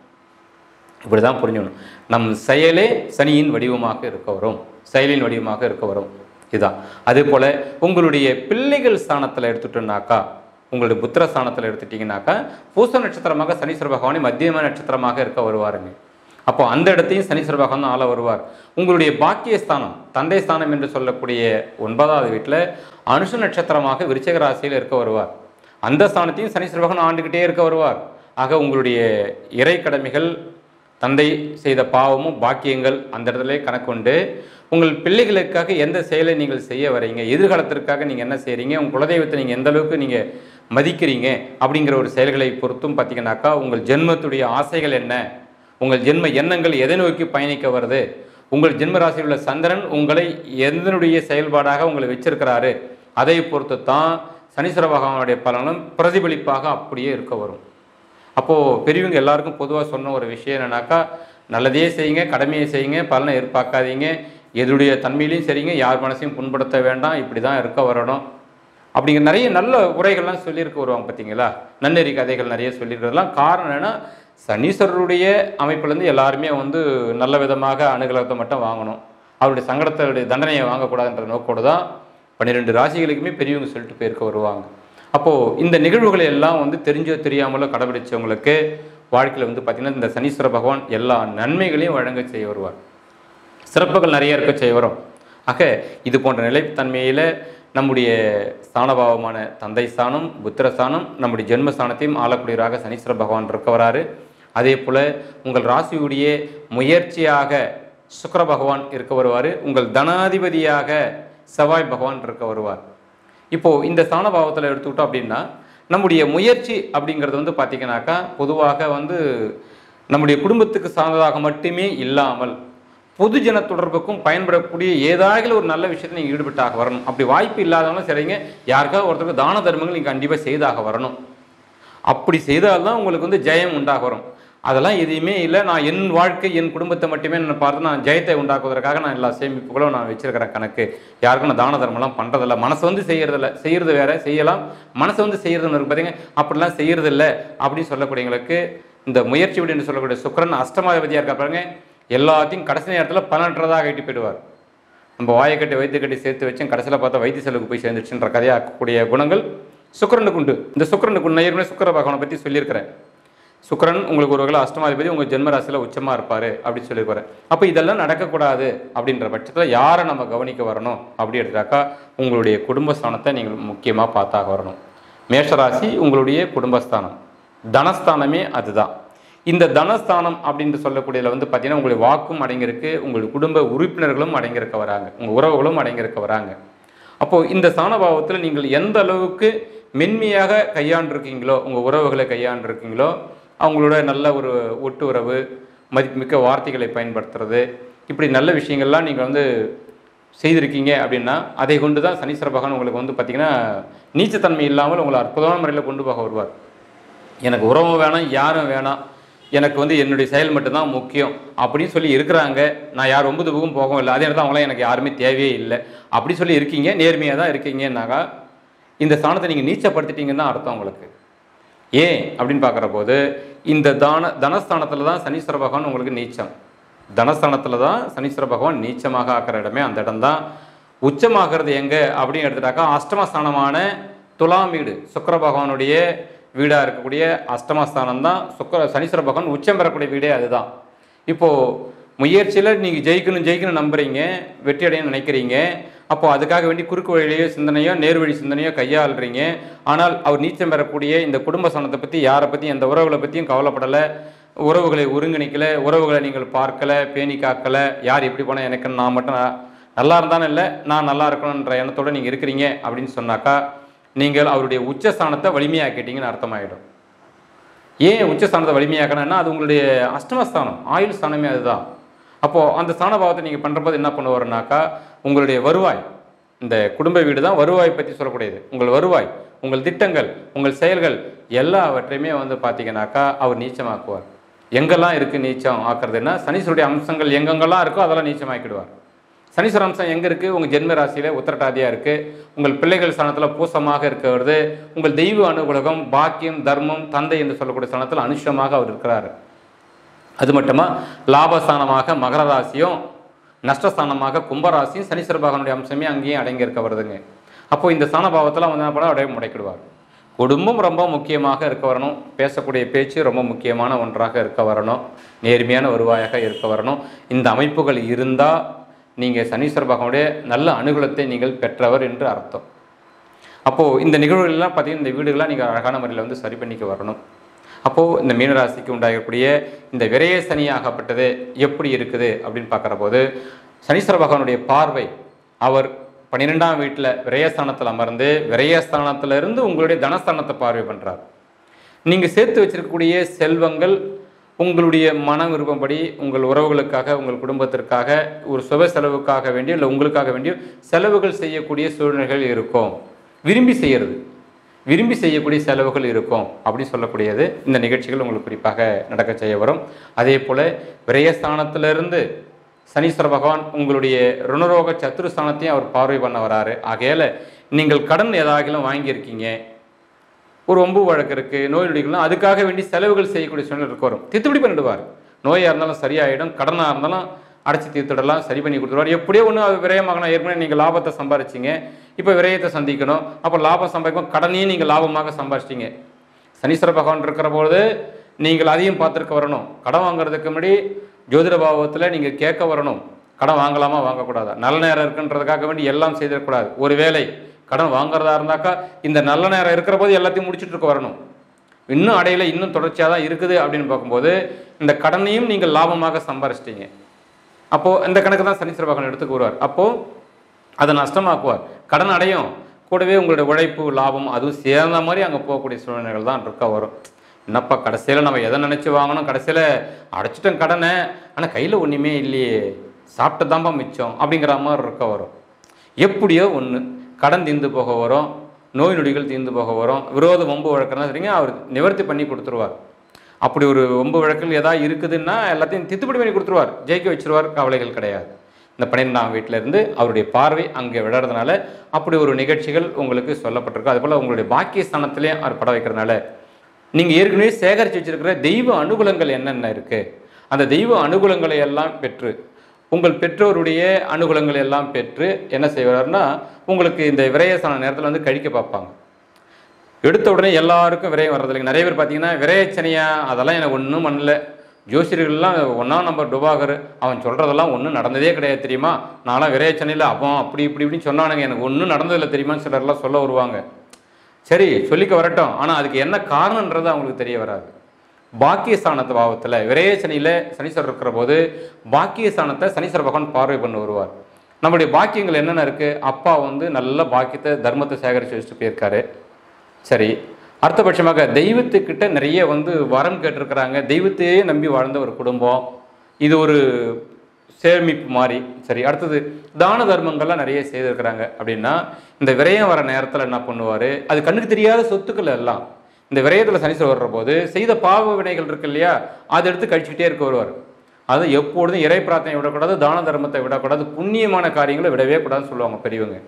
இப்படி தான் புரிஞ்சுக்கணும் நம் செயலே சனியின் வடிவமாக இருக்க வரும் செயலின் வடிவமாக இருக்க வரும் இதுதான் அதே போல் உங்களுடைய பிள்ளைகள் ஸ்தானத்தில் எடுத்துட்டோம்னாக்கா உங்களுடைய புத்திர ஸ்தானத்தில் எடுத்துட்டிங்கனாக்கா பூச நட்சத்திரமாக சனீஸ்வர பகவானே மத்தியம நட்சத்திரமாக இருக்க வருவாருங்க அப்போ அந்த இடத்தையும் சனீஸ்வர பகவான் தான் ஆள வருவார் உங்களுடைய பாக்கிய ஸ்தானம் தந்தை ஸ்தானம் என்று சொல்லக்கூடிய ஒன்பதாவது வீட்டில் அனுஷ நட்சத்திரமாக விருச்சிக ராசியில் இருக்க வருவார் அந்த ஸ்தானத்தையும் சனீஸ்வர பகவான் ஆண்டுக்கிட்டே இருக்க வருவார் ஆக உங்களுடைய இறை கடமைகள் தந்தை செய்த பாவமும் பாக்கியங்கள் அந்த இடத்துல கணக்குண்டு உங்கள் பிள்ளைகளுக்காக எந்த செயலை நீங்கள் செய்ய வரீங்க எதிர்காலத்திற்காக நீங்கள் என்ன செய்கிறீங்க உங்கள் குலதெய்வத்தை நீங்கள் எந்த அளவுக்கு நீங்கள் மதிக்கிறீங்க அப்படிங்கிற ஒரு செயல்களை பொறுத்தும் பார்த்தீங்கன்னாக்கா உங்கள் ஜென்மத்துடைய ஆசைகள் என்ன உங்கள் ஜென்ம எண்ணங்கள் எதை நோக்கி பயணிக்க வருது உங்கள் ஜென்ம ராசியில் உள்ள சந்திரன் உங்களை எதனுடைய செயல்பாடாக உங்களை வச்சிருக்கிறாரு அதை பொறுத்து தான் சனீஸ்வர பகவானுடைய பலனும் பிரதிபலிப்பாக அப்படியே இருக்க வரும் அப்போது பெரியவங்க எல்லாருக்கும் பொதுவாக சொன்ன ஒரு விஷயம் என்னன்னாக்கா நல்லதே செய்யுங்க கடமையை செய்யுங்க பலனை எதிர்பார்க்காதீங்க எதுடைய தன்மையிலையும் சரிங்க யார் மனசையும் புண்படுத்த வேண்டாம் இப்படி தான் இருக்க வரணும் அப்படிங்கிற நிறைய நல்ல உரைகள்லாம் சொல்லியிருக்க வருவாங்க பார்த்தீங்களா நன்னெறி கதைகள் நிறைய சொல்லியிருக்கிறதுலாம் காரணம் என்னன்னா சனீஸ்வரருடைய அமைப்புலேருந்து எல்லாருமே வந்து நல்ல விதமாக அனுகலத்தை மட்டும் வாங்கணும் அவருடைய சங்கடத்தோடைய தண்டனையை வாங்கக்கூடாதுன்ற நோக்கோடு தான் பன்னிரெண்டு ராசிகளுக்குமே பெரியவங்க சொல்லிட்டு போயிருக்க வருவாங்க அப்போது இந்த நிகழ்வுகளை எல்லாம் வந்து தெரிஞ்சோ தெரியாமலோ கடைபிடிச்சவங்களுக்கு வாழ்க்கையில் வந்து பார்த்திங்கன்னா இந்த சனீஸ்வர பகவான் எல்லா நன்மைகளையும் வழங்க செய்ய வருவார் சிறப்புகள் நிறைய இருக்க செய்ய வரும் ஆக இது போன்ற நிலைத்தன்மையில் நம்முடைய ஸ்தானபாவமான தந்தை ஸ்தானம் புத்திர ஸ்தானம் நம்முடைய ஜென்மஸ்தானத்தையும் ஆளக்கூடியவராக சனீஸ்வர பகவான் இருக்க வராரு அதே போல் உங்கள் ராசியுடைய முயற்சியாக சுக்கிர பகவான் இருக்க வருவார் உங்கள் தனாதிபதியாக செவ்வாய் பகவான் இருக்க வருவார் இப்போது இந்த ஸ்தானபாவத்தில் எடுத்துக்கிட்டோம் அப்படின்னா நம்முடைய முயற்சி அப்படிங்கிறது வந்து பார்த்திங்கனாக்கா பொதுவாக வந்து நம்முடைய குடும்பத்துக்கு சார்ந்ததாக மட்டுமே இல்லாமல் பொதுஜன தொடர்புக்கும் பயன்படக்கூடிய ஏதாவது ஒரு நல்ல விஷயத்தை நீங்கள் ஈடுபட்டாக வரணும் அப்படி வாய்ப்பு இல்லாதவங்களும் சரிங்க யாருக்காவது ஒருத்தருக்கு தான தர்மங்கள் நீங்கள் கண்டிப்பாக செய்தாக வரணும் அப்படி செய்தால்தான் உங்களுக்கு வந்து ஜெயம் உண்டாக வரும் அதெல்லாம் எதுவுமே இல்லை நான் என் வாழ்க்கை என் குடும்பத்தை மட்டுமே நான் பார்த்து நான் ஜெயத்தை உண்டாக்குவதற்காக நான் எல்லா சேமிப்புகளும் நான் வச்சிருக்கிறேன் கணக்கு யாருக்கும் நான் தான தர்மம்லாம் பண்ணுறதில்ல மனசு வந்து செய்யறதில்ல செய்யறது வேற செய்யலாம் மனசு வந்து செய்யறதுன்னு இருக்கு பார்த்தீங்க அப்படிலாம் செய்யறதில்ல அப்படின்னு சொல்லக்கூடியவங்களுக்கு இந்த முயற்சி அப்படின்னு சொல்லக்கூடிய சுக்கரன் அஷ்டமாதிபதியாக இருக்கா பாருங்க எல்லாத்தையும் கடைசி நேரத்தில் பலனற்றதாக கட்டி போயிடுவார் நம்ம வாயை கட்டி வைத்து கட்டி சேர்த்து வச்சு கடைசியில் பார்த்தா வைத்திய செலவுக்கு போய் சேர்ந்துச்சுன்ற கதையாக்கக்கூடிய குணங்கள் சுக்கரனுக்கு உண்டு இந்த சுக்கரனுக்கு உண்டு. நான் ஏற்கனவே சுக்கர பகவானை பற்றி சொல்லியிருக்கிறேன் சுக்கிரன் உங்களுக்கு ஒரு வகையில் அஷ்டமாதிபதி உங்கள் ஜென்ம ராசியில் உச்சமாக இருப்பார் அப்படின்னு சொல்லியிருப்பாரு அப்போ இதெல்லாம் நடக்கக்கூடாது அப்படின்ற பட்சத்தில் யாரை நம்ம கவனிக்க வரணும் அப்படி எடுத்தாக்கா உங்களுடைய குடும்பஸ்தானத்தை நீங்கள் முக்கியமாக பார்த்தாக வரணும் மேஷராசி உங்களுடைய குடும்பஸ்தானம் தனஸ்தானமே அதுதான் இந்த தனஸ்தானம் அப்படின்னு சொல்லக்கூடியதில் வந்து பார்த்தீங்கன்னா உங்களுடைய வாக்கும் அடங்கியிருக்கு உங்களுடைய குடும்ப உறுப்பினர்களும் அடங்கியிருக்க வராங்க உங்கள் உறவுகளும் அடங்கியிருக்க வராங்க அப்போது இந்த ஸ்தானபாவத்தில் நீங்கள் எந்த அளவுக்கு மென்மையாக கையாண்டிருக்கீங்களோ உங்கள் உறவுகளை கையாண்டிருக்கீங்களோ அவங்களோட நல்ல ஒரு ஒட்டு உறவு மதிப்புமிக்க வார்த்தைகளை பயன்படுத்துறது இப்படி நல்ல விஷயங்கள்லாம் நீங்கள் வந்து செய்திருக்கீங்க அப்படின்னா அதை கொண்டு தான் சனீஸ்வர பகவான் உங்களுக்கு வந்து பார்த்தீங்கன்னா நீச்சத்தன்மை இல்லாமல் உங்களை அற்புதமான முறையில் கொண்டு போக வருவார் எனக்கு உறவும் வேணாம் யாரும் வேணாம் எனக்கு வந்து என்னுடைய செயல் மட்டும்தான் முக்கியம் அப்படின்னு சொல்லி இருக்கிறாங்க நான் யார் ஒன்பது பக்கம் போகவும் இல்லை அதே நேரத்தில் அவங்களாம் எனக்கு யாருமே தேவையே இல்லை அப்படி சொல்லி இருக்கீங்க நேர்மையாக தான் இருக்கீங்கன்னாக்கா இந்த ஸ்தானத்தை நீங்கள் நீச்சப்படுத்திட்டீங்கன்னு தான் அர்த்தம் உங்களுக்கு ஏன் அப்படின்னு பார்க்குற போது இந்த தான தனஸ்தானத்தில் தான் சனீஸ்வர பகவான் உங்களுக்கு நீச்சம் தனஸ்தானத்தில் தான் சனீஸ்வர பகவான் நீச்சமாக ஆக்கிற இடமே அந்த இடம் தான் உச்சமாகிறது எங்கே அப்படின்னு எடுத்துட்டாக்கா அஷ்டமஸ்தானமான துலாம் வீடு சுக்கிர பகவானுடைய வீடாக இருக்கக்கூடிய அஷ்டமஸ்தானம் தான் சுக்கர சனீஸ்வர பகவான் உச்சம் பெறக்கூடிய வீடே அதுதான் இப்போது முயற்சியில் நீங்கள் ஜெயிக்கணும் ஜெயிக்கணும் நம்புறீங்க வெற்றி அடையணும்னு நினைக்கிறீங்க அப்போ அதுக்காக வேண்டி குறுக்கு வழியிலேயோ சிந்தனையோ நேர்வழி சிந்தனையோ கையாளுறீங்க ஆனால் அவர் நீச்சம் பெறக்கூடிய இந்த குடும்ப சனத்தை பற்றி யாரை பற்றியும் எந்த உறவுகளை பற்றியும் கவலைப்படலை உறவுகளை ஒருங்கிணைக்கலை உறவுகளை நீங்கள் பார்க்கலை பேணி காக்கலை யார் எப்படி போனால் எனக்கு நான் மட்டும் ந- நல்லா இருந்தாலும் இல்லை நான் நல்லா இருக்கணுன்ற எண்ணத்தோடு நீங்கள் இருக்கிறீங்க அப்படின்னு சொன்னாக்கா நீங்கள் அவருடைய உச்சஸ்தானத்தை வலிமையாக்கிட்டீங்கன்னு அர்த்தமாயிடும் ஏன் உச்சஸ்தானத்தை வலிமையாக்கணும்னா அது உங்களுடைய அஷ்டமஸ்தானம் ஆயுள் ஸ்தானமே அதுதான் அப்போது அந்த ஸ்தான பாவத்தை நீங்கள் பண்ணுறபோது என்ன பண்ணுவாருனாக்கா உங்களுடைய வருவாய் இந்த குடும்ப வீடு தான் வருவாய் பற்றி சொல்லக்கூடியது உங்கள் வருவாய் உங்கள் திட்டங்கள் உங்கள் செயல்கள் எல்லாவற்றையுமே வந்து பார்த்தீங்கன்னாக்கா அவர் நீச்சமாக்குவார் எங்கெல்லாம் இருக்குது நீச்சம் ஆக்குறதுன்னா சனீஸ்வருடைய அம்சங்கள் எங்கெங்கெல்லாம் இருக்கோ அதெல்லாம் நீச்சமாக்கிடுவார் சனீஸ்வர அம்சம் எங்கே இருக்குது உங்கள் ஜென்ம ராசியில் உத்தரட்டாதியாக இருக்குது உங்கள் பிள்ளைகள் ஸ்தானத்தில் பூசமாக இருக்கிறது உங்கள் தெய்வ அனுகூலகம் பாக்கியம் தர்மம் தந்தை என்று சொல்லக்கூடிய ஸ்தானத்தில் அனுஷமாக அவர் இருக்கிறார் அது மட்டுமா லாபஸ்தானமாக மகர ராசியும் நஷ்டஸ்தானமாக கும்பராசியும் சனீஸ்வர பகவானுடைய அம்சமே அங்கேயும் அடங்கி இருக்க வருதுங்க அப்போ இந்த ஸ்தான பாவத்தில் வந்து என்ன பண்ண அப்படியே முடைக்கிடுவார் குடும்பம் ரொம்ப முக்கியமாக இருக்க வரணும் பேசக்கூடிய பேச்சு ரொம்ப முக்கியமான ஒன்றாக இருக்க வரணும் நேர்மையான வருவாயாக இருக்க வரணும் இந்த அமைப்புகள் இருந்தால் நீங்கள் சனீஸ்வர பகவானுடைய நல்ல அனுகூலத்தை நீங்கள் பெற்றவர் என்று அர்த்தம் அப்போது இந்த நிகழ்வுகள்லாம் பார்த்தீங்கன்னா இந்த வீடுகள்லாம் நீங்கள் அழகான முறையில் வந்து சரி பண்ணிக்க வரணும் அப்போது இந்த மீனராசிக்கு உண்டாகக்கூடிய இந்த விரய சனியாகப்பட்டது எப்படி இருக்குது அப்படின்னு பார்க்குற போது சனீஸ்வர பகவானுடைய பார்வை அவர் பன்னிரெண்டாம் வீட்டில் விரயஸ்தானத்தில் அமர்ந்து விரயஸ்தானத்திலிருந்து உங்களுடைய தனஸ்தானத்தை பார்வை பண்ணுறார் நீங்கள் சேர்த்து வச்சிருக்கக்கூடிய செல்வங்கள் உங்களுடைய மன விருப்பப்படி உங்கள் உறவுகளுக்காக உங்கள் குடும்பத்திற்காக ஒரு சுப செலவுக்காக வேண்டிய இல்லை உங்களுக்காக வேண்டிய செலவுகள் செய்யக்கூடிய சூழ்நிலைகள் இருக்கும் விரும்பி செய்கிறது விரும்பி செய்யக்கூடிய செலவுகள் இருக்கும் அப்படின்னு சொல்லக்கூடியது இந்த நிகழ்ச்சிகள் உங்களுக்கு குறிப்பாக நடக்க செய்ய வரும் அதே போல் விரயஸ்தானத்திலிருந்து சனீஸ்வர பகவான் உங்களுடைய ருணரோக சத்துருஸ்தானத்தையும் அவர் பார்வை பண்ண வராரு ஆகையால் நீங்கள் கடன் ஏதாகிலும் வாங்கியிருக்கீங்க ஒரு ஒம்பு வழக்கு இருக்குது நோய் நொடிகள்லாம் அதுக்காக வேண்டி செலவுகள் செய்யக்கூடிய சூழ்நிலை இருக்க வரும் தித்துப்படி பண்ணிடுவார் நோயாக இருந்தாலும் சரியாயிடும் கடனாக இருந்தாலும் அடைச்சி தீர்த்துடலாம் சரி பண்ணி கொடுத்துருவார் எப்படியோ ஒன்று அது விரயமாகணும் ஏற்கனவே நீங்கள் லாபத்தை சம்பாரிச்சிங்க இப்போ விரயத்தை சந்திக்கணும் அப்போ லாபம் சம்பாதிக்கும் கடனையும் நீங்கள் லாபமாக சம்பாரிச்சிட்டீங்க சனீஸ்வர பகவான் இருக்கிற பொழுது நீங்கள் அதையும் பார்த்துருக்க வரணும் கடன் வாங்குறதுக்கு முன்னாடி ஜோதிட பாவத்தில் நீங்கள் கேட்க வரணும் கடன் வாங்கலாமா வாங்கக்கூடாதா நல்ல நேரம் இருக்குன்றதுக்காக வேண்டி எல்லாம் செய்திடக்கூடாது ஒரு வேளை கடன் வாங்குறதா இருந்தாக்கா இந்த நல்ல நேரம் இருக்கிற போது எல்லாத்தையும் முடிச்சுட்டு இருக்க வரணும் இன்னும் அடையில இன்னும் தொடர்ச்சியாக தான் இருக்குது அப்படின்னு பார்க்கும்போது இந்த கடனையும் நீங்கள் லாபமாக சம்பாரிச்சிட்டீங்க அப்போது இந்த கணக்கு தான் சனீஸ்வர பகவான் எடுத்துக்கு வருவார் அப்போது அதை நஷ்டமாக்குவார் கடன் அடையும் கூடவே உங்களுடைய உழைப்பு லாபம் அதுவும் சேர்ந்த மாதிரி அங்கே போகக்கூடிய சூழ்நிலைகள் தான் இருக்க வரும் என்னப்பா கடைசியில் நம்ம எதை நினச்சி வாங்கணும் கடைசியில் அடைச்சிட்டோம் கடனை ஆனால் கையில் ஒன்றுமே இல்லையே சாப்பிட்டு தான்ப்பா மிச்சம் அப்படிங்கிற மாதிரி இருக்க வரும் எப்படியோ ஒன்று கடன் தீர்ந்து போக வரும் நோய் நொடிகள் தீர்ந்து போக வரும் விரோத வம்பு வழக்குனா சரிங்க அவர் நிவர்த்தி பண்ணி கொடுத்துருவார் அப்படி ஒரு வம்பு வழக்கில் ஏதாவது இருக்குதுன்னா எல்லாத்தையும் தித்துப்படி பண்ணி கொடுத்துருவார் ஜெயிக்க வச்சிருவார் கவலைகள் கிடையாது இந்த பன்னிரெண்டாம் வீட்டில இருந்து அவருடைய பார்வை அங்கே விடுறதுனால அப்படி ஒரு நிகழ்ச்சிகள் உங்களுக்கு சொல்லப்பட்டிருக்கு அதுபோல் உங்களுடைய பாக்கியஸ்தானத்திலே அவர் பட வைக்கிறதுனால நீங்கள் ஏற்கனவே சேகரித்து வச்சிருக்கிற தெய்வ அனுகூலங்கள் என்னென்ன இருக்குது அந்த தெய்வ அனுகூலங்களை எல்லாம் பெற்று உங்கள் பெற்றோருடைய அனுகூலங்களை எல்லாம் பெற்று என்ன செய்வார்னா உங்களுக்கு இந்த விரயஸ்தான நேரத்தில் வந்து கழிக்க பார்ப்பாங்க எடுத்த உடனே எல்லாருக்கும் விரயம் வர்றதில்லைங்க நிறைய பேர் பார்த்தீங்கன்னா விரயச்சனையா அதெல்லாம் எனக்கு ஒன்றும் பண்ணல ஜோசியர்கள்லாம் ஒன்றாம் நம்பர் டுபாகர் அவன் சொல்கிறதெல்லாம் ஒன்றும் நடந்ததே கிடையாது தெரியுமா நான்லாம் விரயச்சனையில் அவன் அப்படி இப்படி இப்படின்னு சொன்னானுங்க எனக்கு ஒன்றும் நடந்ததில்லை தெரியுமான்னு சிலர்லாம் சொல்ல வருவாங்க சரி சொல்லிக்க வரட்டும் ஆனால் அதுக்கு என்ன காரணன்றது அவங்களுக்கு தெரிய வராது பாக்கியஸ்தானத்து பாவத்தில் விரயசனியில் சனீஸ்வரர் இருக்கிற போது பாக்கியஸ்தானத்தை சனீஸ்வர பகவான் பார்வை பண்ண வருவார் நம்மளுடைய பாக்கியங்கள் என்னென்ன இருக்குது அப்பா வந்து நல்ல பாக்கியத்தை தர்மத்தை சேகரித்து வச்சுட்டு போயிருக்காரு சரி அர்த்தபட்சமாக தெய்வத்துக்கிட்ட நிறைய வந்து வரம் கேட்டிருக்கிறாங்க தெய்வத்தையே நம்பி வாழ்ந்த ஒரு குடும்பம் இது ஒரு சேமிப்பு மாதிரி சரி அடுத்தது தான தர்மங்கள்லாம் நிறைய செய்திருக்கிறாங்க அப்படின்னா இந்த விரயம் வர நேரத்தில் என்ன பண்ணுவார் அது கண்ணுக்கு தெரியாத சொத்துக்கள் எல்லாம் இந்த விரயத்தில் சனீஸ்வரர் வர்ற போது செய்த பாவ வினைகள் இருக்கு இல்லையா அதை எடுத்து கழிச்சுக்கிட்டே இருக்க வருவார் அது எப்பொழுதும் இறை பிரார்த்தனை விடக்கூடாது தான தர்மத்தை விடக்கூடாது புண்ணியமான காரியங்களை விடவே கூடாதுன்னு சொல்லுவாங்க பெரியவங்க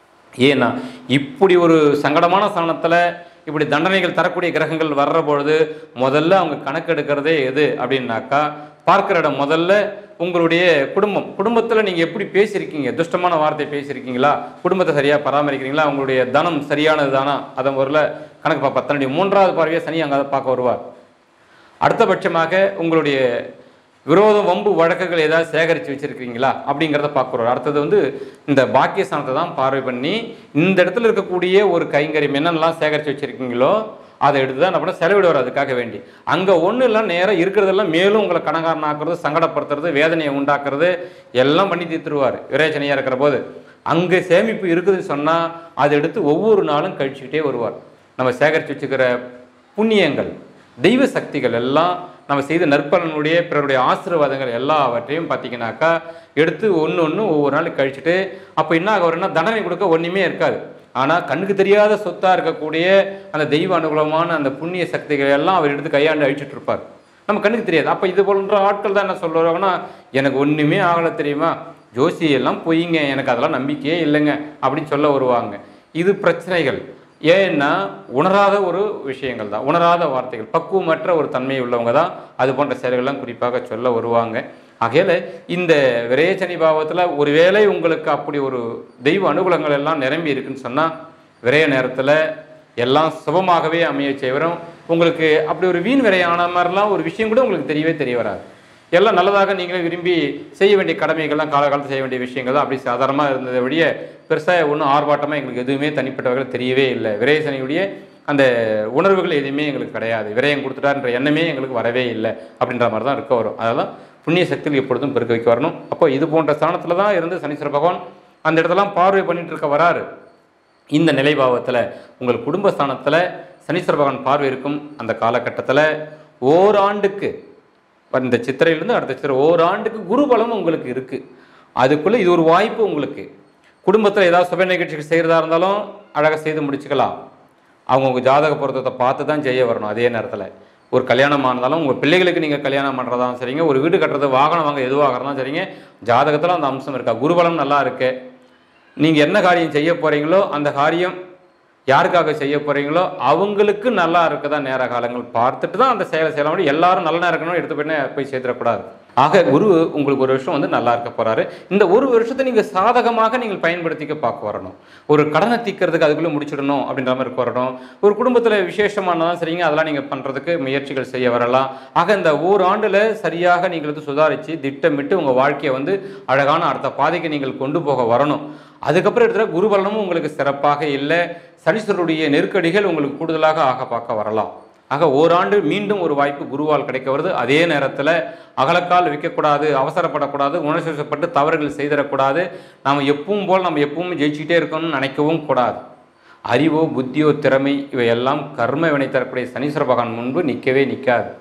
ஏன்னா இப்படி ஒரு சங்கடமான ஸ்தானத்தில் இப்படி தண்டனைகள் தரக்கூடிய கிரகங்கள் வர்ற பொழுது முதல்ல அவங்க கணக்கு எடுக்கிறதே எது அப்படின்னாக்கா பார்க்குற இடம் முதல்ல உங்களுடைய குடும்பம் குடும்பத்தில் நீங்கள் எப்படி பேசியிருக்கீங்க துஷ்டமான வார்த்தை பேசியிருக்கீங்களா குடும்பத்தை சரியாக பராமரிக்கிறீங்களா உங்களுடைய தனம் சரியானது தானா அதன் ஊரில் கணக்கு பார்ப்பா தன்னுடைய மூன்றாவது பார்வையை சனி அங்கே பார்க்க வருவார் அடுத்தபட்சமாக உங்களுடைய விரோதம் வம்பு வழக்குகள் ஏதாவது சேகரித்து வச்சிருக்கீங்களா அப்படிங்கிறத பார்க்குறோம் அடுத்தது வந்து இந்த பாக்கியஸ்தானத்தை தான் பார்வை பண்ணி இந்த இடத்துல இருக்கக்கூடிய ஒரு கைங்கரியம் என்னென்னலாம் சேகரித்து வச்சிருக்கீங்களோ அதை எடுத்து தான் என்ன பண்ண செலவிடுவார் அதுக்காக வேண்டி அங்கே ஒன்றும் இல்லை நேராக இருக்கிறதெல்லாம் மேலும் உங்களை கணக்காரன் ஆக்குறது சங்கடப்படுத்துறது வேதனையை உண்டாக்குறது எல்லாம் பண்ணி தீர்த்துருவார் விரேச்சனையாக இருக்கிற போது அங்கே சேமிப்பு இருக்குதுன்னு சொன்னால் அதை எடுத்து ஒவ்வொரு நாளும் கழிச்சுக்கிட்டே வருவார் நம்ம சேகரித்து வச்சுக்கிற புண்ணியங்கள் தெய்வ சக்திகள் எல்லாம் நம்ம செய்த நற்பலனுடைய பிறருடைய ஆசீர்வாதங்கள் எல்லாவற்றையும் பார்த்தீங்கன்னாக்கா எடுத்து ஒன்று ஒன்று ஒவ்வொரு நாள் கழிச்சுட்டு அப்போ என்ன ஆக வரும்னா தண்டனை கொடுக்க ஒன்றுமே இருக்காது ஆனால் கண்ணுக்கு தெரியாத சொத்தாக இருக்கக்கூடிய அந்த தெய்வ அனுகூலமான அந்த புண்ணிய சக்திகள் எல்லாம் அவர் எடுத்து கையாண்டு அழிச்சிட்டு இருப்பார் நம்ம கண்ணுக்கு தெரியாது அப்போ இது போன்ற ஆட்கள் தான் என்ன சொல்லுவாங்கன்னா எனக்கு ஒன்றுமே ஆகலை தெரியுமா ஜோசியெல்லாம் பொய்ங்க எனக்கு அதெல்லாம் நம்பிக்கையே இல்லைங்க அப்படின்னு சொல்ல வருவாங்க இது பிரச்சனைகள் ஏன்னா உணராத ஒரு விஷயங்கள் தான் உணராத வார்த்தைகள் பக்குவமற்ற ஒரு தன்மை உள்ளவங்க தான் அது போன்ற செயல்கள்லாம் குறிப்பாக சொல்ல வருவாங்க ஆகையால இந்த விரயச்சனி பாவத்தில் ஒருவேளை உங்களுக்கு அப்படி ஒரு தெய்வ அனுகூலங்கள் எல்லாம் நிரம்பி இருக்குன்னு சொன்னால் விரய நேரத்தில் எல்லாம் சுபமாகவே அமைய செய்வரும் உங்களுக்கு அப்படி ஒரு வீண் விரையான மாதிரிலாம் ஒரு விஷயம் கூட உங்களுக்கு தெரியவே தெரிய வராது எல்லாம் நல்லதாக நீங்களே விரும்பி செய்ய வேண்டிய கடமைகள்லாம் காலகாலத்தில் செய்ய வேண்டிய விஷயங்கள் தான் அப்படி சாதாரணமாக இருந்ததை விட பெருசாக ஒன்றும் ஆர்ப்பாட்டமாக எங்களுக்கு எதுவுமே தனிப்பட்ட வகையில் தெரியவே இல்லை விரயசனையுடைய அந்த உணர்வுகள் எதுவுமே எங்களுக்கு கிடையாது விரயம் கொடுத்துட்டாருன்ற எண்ணமே எங்களுக்கு வரவே இல்லை அப்படின்ற மாதிரி தான் இருக்க வரும் அதெல்லாம் புண்ணிய சக்தியில் எப்பொழுதும் பெருக்க வைக்க வரணும் அப்போ இது போன்ற ஸ்தானத்தில் தான் இருந்து சனீஸ்வர பகவான் அந்த இடத்தெல்லாம் பார்வை பண்ணிட்டு இருக்க வராரு இந்த நிலைபாவத்தில் உங்கள் குடும்பஸ்தானத்தில் சனீஸ்வர பகவான் பார்வை இருக்கும் அந்த காலகட்டத்தில் ஓராண்டுக்கு இந்த சித்திரையிலிருந்து அடுத்த சித்திரை ஓராண்டுக்கு குருபலம் உங்களுக்கு இருக்குது அதுக்குள்ளே இது ஒரு வாய்ப்பு உங்களுக்கு குடும்பத்தில் ஏதாவது சுப நிகழ்ச்சிகள் செய்கிறதா இருந்தாலும் அழகாக செய்து முடிச்சுக்கலாம் அவங்கவுங்க ஜாதக பொருத்தத்தை பார்த்து தான் செய்ய வரணும் அதே நேரத்தில் ஒரு கல்யாணம் ஆனாலும் உங்கள் பிள்ளைகளுக்கு நீங்கள் கல்யாணம் பண்ணுறதாலும் சரிங்க ஒரு வீடு கட்டுறது வாகனம் வாங்க எதுவாக இருந்தாலும் சரிங்க ஜாதகத்தில் அந்த அம்சம் இருக்கா குருபலம் நல்லா இருக்கு நீங்கள் என்ன காரியம் செய்ய போகிறீங்களோ அந்த காரியம் யாருக்காக செய்ய போகிறீங்களோ அவங்களுக்கு நல்லா இருக்குதா நேர காலங்கள் பார்த்துட்டு தான் அந்த செயலை செய்யலாம் முடியும் எல்லாரும் நல்ல நேரம் இருக்கணும் எடுத்து போய் போய் சேர்த்துடக்கூடாது ஆக குரு உங்களுக்கு ஒரு வருஷம் வந்து நல்லா இருக்க போறாரு இந்த ஒரு வருஷத்தை நீங்கள் சாதகமாக நீங்கள் பயன்படுத்திக்க பார்க்க வரணும் ஒரு கடனை தீர்க்கறதுக்கு அதுக்குள்ளே முடிச்சிடணும் அப்படின்ற மாதிரி இருக்க வரணும் ஒரு குடும்பத்தில் விசேஷமானதான் சரிங்க அதெல்லாம் நீங்கள் பண்ணுறதுக்கு முயற்சிகள் செய்ய வரலாம் ஆக இந்த ஓர் ஆண்டில் சரியாக நீங்கள் வந்து சுதாரித்து திட்டமிட்டு உங்கள் வாழ்க்கையை வந்து அழகான அடுத்த பாதைக்கு நீங்கள் கொண்டு போக வரணும் அதுக்கப்புறம் எடுத்துகிற குருபலனமும் உங்களுக்கு சிறப்பாக இல்லை சனீஸ்வரருடைய நெருக்கடிகள் உங்களுக்கு கூடுதலாக ஆக பார்க்க வரலாம் ஆக ஓராண்டு மீண்டும் ஒரு வாய்ப்பு குருவால் கிடைக்க வருது அதே நேரத்தில் அகலக்கால் வைக்கக்கூடாது அவசரப்படக்கூடாது உணர்ச்சிப்பட்டு தவறுகள் செய்திடக்கூடாது நாம் எப்பவும் போல் நம்ம எப்பவும் ஜெயிச்சுக்கிட்டே இருக்கணும்னு நினைக்கவும் கூடாது அறிவோ புத்தியோ திறமை இவையெல்லாம் கர்ம வினை தரக்கூடிய சனீஸ்வர பகவான் முன்பு நிற்கவே நிற்காது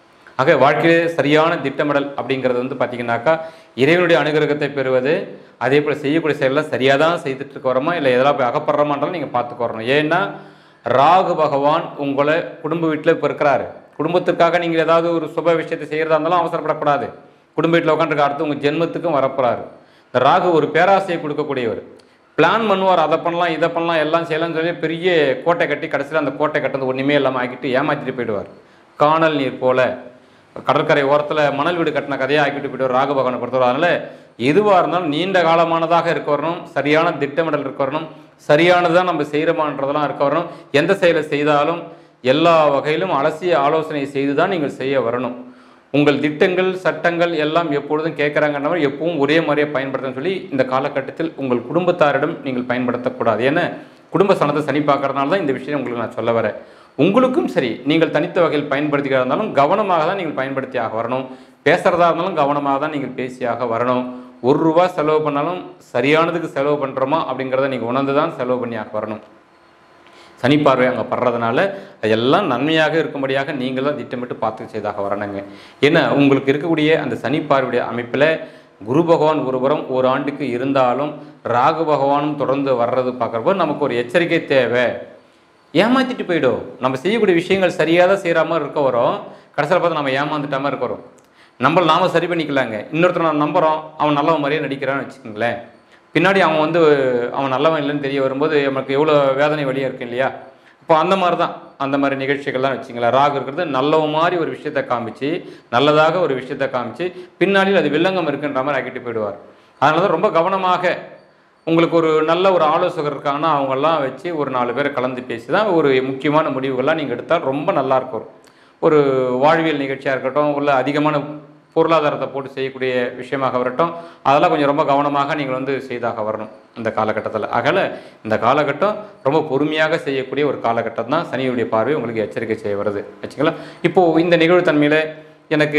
ஆக வாழ்க்கையிலே சரியான திட்டமிடல் அப்படிங்கிறது வந்து பார்த்தீங்கன்னாக்கா இறைவனுடைய அனுகிரகத்தை பெறுவது அதே போல் செய்யக்கூடிய செயலாம் சரியாக தான் செய்துட்டு இருக்க வரோமா இல்லை எதெல்லாம் போய் அகப்படுறோமான்றாலும் நீங்கள் பார்த்துக்க வரணும் ஏன்னா ராகு பகவான் உங்களை குடும்ப வீட்டில் இப்போ இருக்கிறாரு குடும்பத்துக்காக நீங்கள் ஏதாவது ஒரு சுப விஷயத்தை செய்கிறதா இருந்தாலும் அவசரப்படக்கூடாது குடும்ப வீட்டில் உட்காந்துருக்க அடுத்து உங்கள் ஜென்மத்துக்கும் வரப்போறாரு இந்த ராகு ஒரு பேராசையை கொடுக்கக்கூடியவர் பிளான் பண்ணுவார் அதை பண்ணலாம் இதை பண்ணலாம் எல்லாம் செய்யலாம்னு சொல்லி பெரிய கோட்டை கட்டி கடைசியில் அந்த கோட்டை கட்டுறது ஒன்றுமே இல்லாமல் ஆக்கிட்டு ஏமாற்றிட்டு போயிடுவார் காணல் நீர் போல கடற்கரை ஓரத்தில் மணல் வீடு கட்டின கதையாக ஆக்கிட்டு போயிட்டு ராகு பகவானை பொறுத்தவரை அதனால எதுவாக இருந்தாலும் நீண்ட காலமானதாக இருக்க வரணும் சரியான திட்டமிடல் இருக்க வரணும் சரியானதான் நம்ம செய்கிறோமான்றதெல்லாம் இருக்க வரணும் எந்த செயலை செய்தாலும் எல்லா வகையிலும் அலசிய ஆலோசனை செய்து தான் நீங்கள் செய்ய வரணும் உங்கள் திட்டங்கள் சட்டங்கள் எல்லாம் எப்பொழுதும் கேட்குறாங்கன்ற மாதிரி எப்பவும் ஒரே மாதிரியே பயன்படுத்தணும்னு சொல்லி இந்த காலகட்டத்தில் உங்கள் குடும்பத்தாரிடம் நீங்கள் பயன்படுத்தக்கூடாது ஏன்னா குடும்ப சனத்தை சனி பார்க்கறதுனால தான் இந்த விஷயம் உங்களுக்கு நான் சொல்ல வரேன் உங்களுக்கும் சரி நீங்கள் தனித்த வகையில் பயன்படுத்திக்கிறதா இருந்தாலும் கவனமாக தான் நீங்கள் பயன்படுத்தியாக வரணும் பேசுகிறதா இருந்தாலும் கவனமாக தான் நீங்கள் பேசியாக வரணும் ஒரு ரூபா செலவு பண்ணாலும் சரியானதுக்கு செலவு பண்ணுறோமா அப்படிங்கிறத நீங்கள் உணர்ந்து தான் செலவு பண்ணியாக வரணும் சனி பார்வை அங்கே படுறதுனால அதெல்லாம் நன்மையாக இருக்கும்படியாக நீங்கள் தான் திட்டமிட்டு பார்த்து செய்தாக வரணுங்க ஏன்னா உங்களுக்கு இருக்கக்கூடிய அந்த சனி பார்வையுடைய அமைப்பில் குரு பகவான் ஒருபுறம் ஒரு ஆண்டுக்கு இருந்தாலும் ராகு பகவானும் தொடர்ந்து வர்றது பார்க்குறப்போ நமக்கு ஒரு எச்சரிக்கை தேவை ஏமாத்திட்டு போயிடும் நம்ம செய்யக்கூடிய விஷயங்கள் சரியாக தான் செய்கிற மாதிரி இருக்க வரும் கடைசியில் பார்த்து நம்ம ஏமாந்துட்ட மாதிரி இருக்க வரும் நம்மள நாம சரி பண்ணிக்கலாங்க இன்னொருத்தர் நான் நம்புகிறோம் அவன் நல்லவன் மாதிரியே நடிக்கிறான்னு வச்சுக்கோங்களேன் பின்னாடி அவன் வந்து அவன் நல்லவன் இல்லைன்னு தெரிய வரும்போது நமக்கு எவ்வளோ வேதனை வழியாக இருக்கு இல்லையா இப்போ அந்த மாதிரி தான் அந்த மாதிரி நிகழ்ச்சிகள்லாம் வச்சுங்களேன் ராகு இருக்கிறது நல்லவன் மாதிரி ஒரு விஷயத்தை காமிச்சு நல்லதாக ஒரு விஷயத்தை காமிச்சு பின்னாடியில் அது வில்லங்கம் இருக்குன்ற மாதிரி ஆக்கிட்டு போயிடுவார் அதனால தான் ரொம்ப கவனமாக உங்களுக்கு ஒரு நல்ல ஒரு ஆலோசகர் இருக்காங்கன்னா அவங்கெல்லாம் வச்சு ஒரு நாலு பேரை கலந்து பேசி தான் ஒரு முக்கியமான முடிவுகள்லாம் நீங்கள் எடுத்தால் ரொம்ப நல்லா இருக்கும் ஒரு வாழ்வியல் நிகழ்ச்சியாக இருக்கட்டும் உள்ள அதிகமான பொருளாதாரத்தை போட்டு செய்யக்கூடிய விஷயமாக வரட்டும் அதெல்லாம் கொஞ்சம் ரொம்ப கவனமாக நீங்கள் வந்து செய்தாக வரணும் இந்த காலகட்டத்தில் அகல இந்த காலகட்டம் ரொம்ப பொறுமையாக செய்யக்கூடிய ஒரு காலகட்டம் தான் சனியுடைய பார்வை உங்களுக்கு எச்சரிக்கை செய்ய வருது வச்சுங்களா இப்போது இந்த நிகழ்வுத்தன்மையில் எனக்கு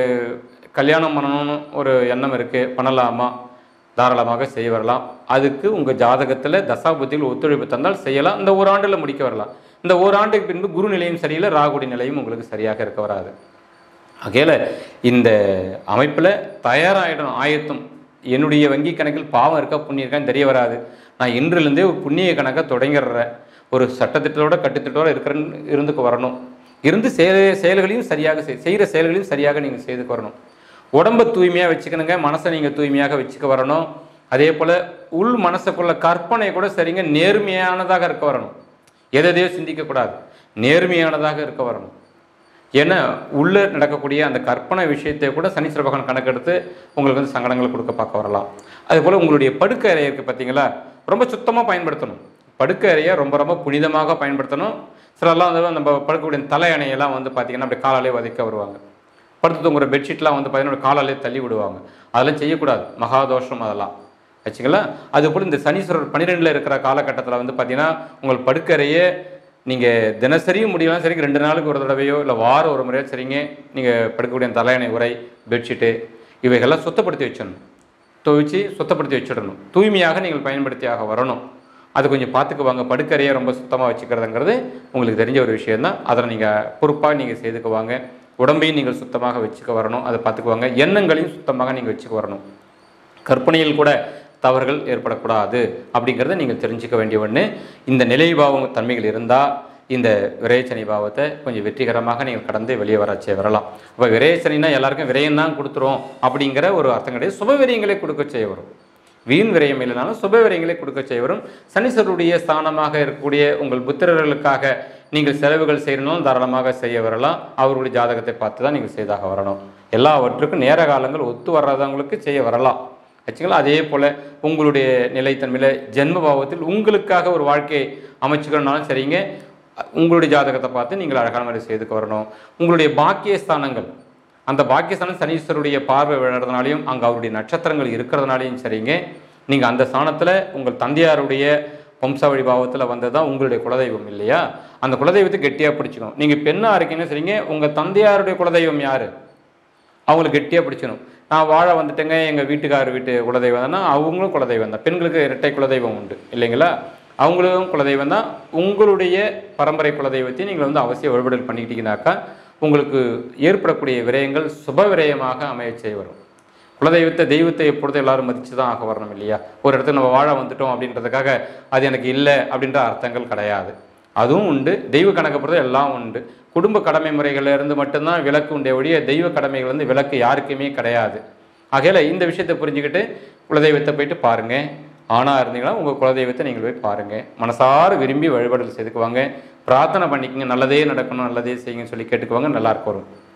கல்யாணம் பண்ணணும்னு ஒரு எண்ணம் இருக்குது பண்ணலாமா தாராளமாக செய்ய வரலாம் அதுக்கு உங்கள் ஜாதகத்தில் தசாபுத்தியில் ஒத்துழைப்பு தந்தால் செய்யலாம் இந்த ஒரு ஆண்டில் முடிக்க வரலாம் இந்த ஒரு ஆண்டுக்கு பின்பு குரு நிலையும் சரியில்லை ராகுடி நிலையும் உங்களுக்கு சரியாக இருக்க வராது ஆகையால் இந்த அமைப்பில் தயாராகிடணும் ஆயத்தம் என்னுடைய வங்கி கணக்கில் பாவம் இருக்கா புண்ணியம் இருக்கான்னு தெரிய வராது நான் இன்றிலிருந்தே ஒரு புண்ணிய கணக்கை தொடங்கிடுறேன் ஒரு சட்டத்திட்டத்தோட கட்டுத்திட்டத்தோட இருக்கிறேன்னு இருந்துக்கு வரணும் இருந்து செயல் செயல்களையும் சரியாக செய் செய்கிற செயல்களையும் சரியாக நீங்கள் செய்துக்கு வரணும் உடம்பை தூய்மையாக வச்சுக்கணுங்க மனசை நீங்கள் தூய்மையாக வச்சுக்க வரணும் அதே போல் உள் மனசுக்குள்ள கற்பனை கூட சரிங்க நேர்மையானதாக இருக்க வரணும் எதையோ சிந்திக்கக்கூடாது நேர்மையானதாக இருக்க வரணும் ஏன்னா உள்ளே நடக்கக்கூடிய அந்த கற்பனை விஷயத்தை கூட சனீஸ்வர பகவான் கணக்கெடுத்து உங்களுக்கு வந்து சங்கடங்களை கொடுக்க பார்க்க வரலாம் அதே போல் உங்களுடைய படுக்கை அறை இருக்குது பார்த்தீங்களா ரொம்ப சுத்தமாக பயன்படுத்தணும் படுக்கை அறையை ரொம்ப ரொம்ப புனிதமாக பயன்படுத்தணும் சிலர்லாம் வந்து நம்ம படுக்கக்கூடிய தலை அணையெல்லாம் வந்து பார்த்தீங்கன்னா அப்படி காலாலே வதைக்க வருவாங்க படுத்து தூங்குற பெட்ஷீட்லாம் வந்து பார்த்தீங்கன்னா காலாலே தள்ளி விடுவாங்க அதெல்லாம் செய்யக்கூடாது மகாதோஷம் அதெல்லாம் வச்சுங்களா அதுபோல் இந்த சனீஸ்வரர் பன்னிரெண்டில் இருக்கிற காலகட்டத்தில் வந்து பார்த்தீங்கன்னா உங்கள் படுக்கறையே நீங்கள் தினசரியும் முடியலாம் சரிங்க ரெண்டு நாளுக்கு ஒரு தடவையோ இல்லை வாரம் ஒரு முறையோ சரிங்க நீங்கள் படுக்கக்கூடிய தலையணை உரை பெட்ஷீட்டு இவைகள்லாம் சுத்தப்படுத்தி வச்சிடணும் துவைச்சு சுத்தப்படுத்தி வச்சிடணும் தூய்மையாக நீங்கள் பயன்படுத்தியாக வரணும் அது கொஞ்சம் பார்த்துக்குவாங்க படுக்கறையை ரொம்ப சுத்தமாக வச்சுக்கிறதுங்கிறது உங்களுக்கு தெரிஞ்ச ஒரு விஷயம்தான் அதை நீங்கள் பொறுப்பாக நீங்கள் செய்துக்குவாங்க உடம்பையும் நீங்கள் சுத்தமாக வச்சுக்க வரணும் அதை பார்த்துக்குவாங்க எண்ணங்களையும் சுத்தமாக நீங்கள் வச்சுக்க வரணும் கற்பனையில் கூட தவறுகள் ஏற்படக்கூடாது அப்படிங்கிறத நீங்கள் தெரிஞ்சுக்க வேண்டிய ஒன்று இந்த நிலைபாவம் தன்மைகள் இருந்தால் இந்த விரயச்சனி பாவத்தை கொஞ்சம் வெற்றிகரமாக நீங்கள் கடந்து வெளியே வரச்சே வரலாம் அப்போ விரயச்சனினா எல்லாருக்கும் விரயம் தான் கொடுத்துரும் அப்படிங்கிற ஒரு அர்த்தம் கிடையாது சுப விரயங்களை கொடுக்க செய்ய வரும் வீண் விரயம் இல்லைனாலும் சுப விரயங்களை கொடுக்க செய்ய வரும் சனீஸ்வருடைய ஸ்தானமாக இருக்கக்கூடிய உங்கள் புத்திரர்களுக்காக நீங்கள் செலவுகள் செய்யணும்னாலும் தாராளமாக செய்ய வரலாம் அவர்களுடைய ஜாதகத்தை பார்த்து தான் நீங்கள் செய்தாக வரணும் எல்லாவற்றுக்கும் நேர காலங்கள் ஒத்து வர்றதவங்களுக்கு செய்ய வரலாம் ஆச்சுங்களா அதே போல் உங்களுடைய நிலைத்தன்மையில் ஜென்ம பாவத்தில் உங்களுக்காக ஒரு வாழ்க்கையை அமைச்சுக்கணும்னாலும் சரிங்க உங்களுடைய ஜாதகத்தை பார்த்து நீங்கள் அழகான மாதிரி செய்துக்கு வரணும் உங்களுடைய பாக்கியஸ்தானங்கள் அந்த பாக்கியஸ்தானம் சனீஸ்வருடைய பார்வை விழுறதுனாலையும் அங்கே அவருடைய நட்சத்திரங்கள் இருக்கிறதுனாலையும் சரிங்க நீங்கள் அந்த ஸ்தானத்தில் உங்கள் தந்தையாருடைய வம்சாவழி பாவத்தில் வந்தது தான் உங்களுடைய குலதெய்வம் இல்லையா அந்த குலதெய்வத்தை கெட்டியாக பிடிச்சிக்கணும் நீங்கள் பெண்ணாக இருக்கீங்கன்னு சரிங்க உங்கள் தந்தையாருடைய குலதெய்வம் யார் அவங்கள கெட்டியாக பிடிச்சிக்கணும் நான் வாழ வந்துட்டேங்க எங்கள் வீட்டுக்காரர் வீட்டு குலதெய்வம் தானே அவங்களும் குலதெய்வம் தான் பெண்களுக்கு இரட்டை குலதெய்வம் உண்டு இல்லைங்களா அவங்களும் குலதெய்வம் தான் உங்களுடைய பரம்பரை குலதெய்வத்தையும் நீங்கள் வந்து அவசியம் வழிபடல் பண்ணிக்கிட்டீங்கன்னாக்கா உங்களுக்கு ஏற்படக்கூடிய விரயங்கள் சுப விரயமாக அமைய செய்ய வரும் குலதெய்வத்தை தெய்வத்தை எப்பொழுதும் எல்லாரும் மதித்து தான் ஆக வரணும் இல்லையா ஒரு இடத்துல நம்ம வாழ வந்துட்டோம் அப்படின்றதுக்காக அது எனக்கு இல்லை அப்படின்ற அர்த்தங்கள் கிடையாது அதுவும் உண்டு தெய்வ கணக்கை பொறுத்த எல்லாம் உண்டு குடும்ப கடமை முறைகள்ல இருந்து மட்டும்தான் விலக்கு உண்டே ஒழிய தெய்வ கடமைகள் வந்து விலக்கு யாருக்குமே கிடையாது ஆகையால இந்த விஷயத்தை புரிஞ்சுக்கிட்டு குலதெய்வத்தை போயிட்டு பாருங்க ஆணா இருந்தீங்கன்னா உங்கள் குலதெய்வத்தை நீங்கள் போய் பாருங்க மனசார விரும்பி வழிபாடுகள் செய்துக்குவாங்க பிரார்த்தனை பண்ணிக்கங்க நல்லதே நடக்கணும் நல்லதே செய்யுங்கன்னு சொல்லி கேட்டுக்குவாங்க நல்லா இருக்கும் வரும்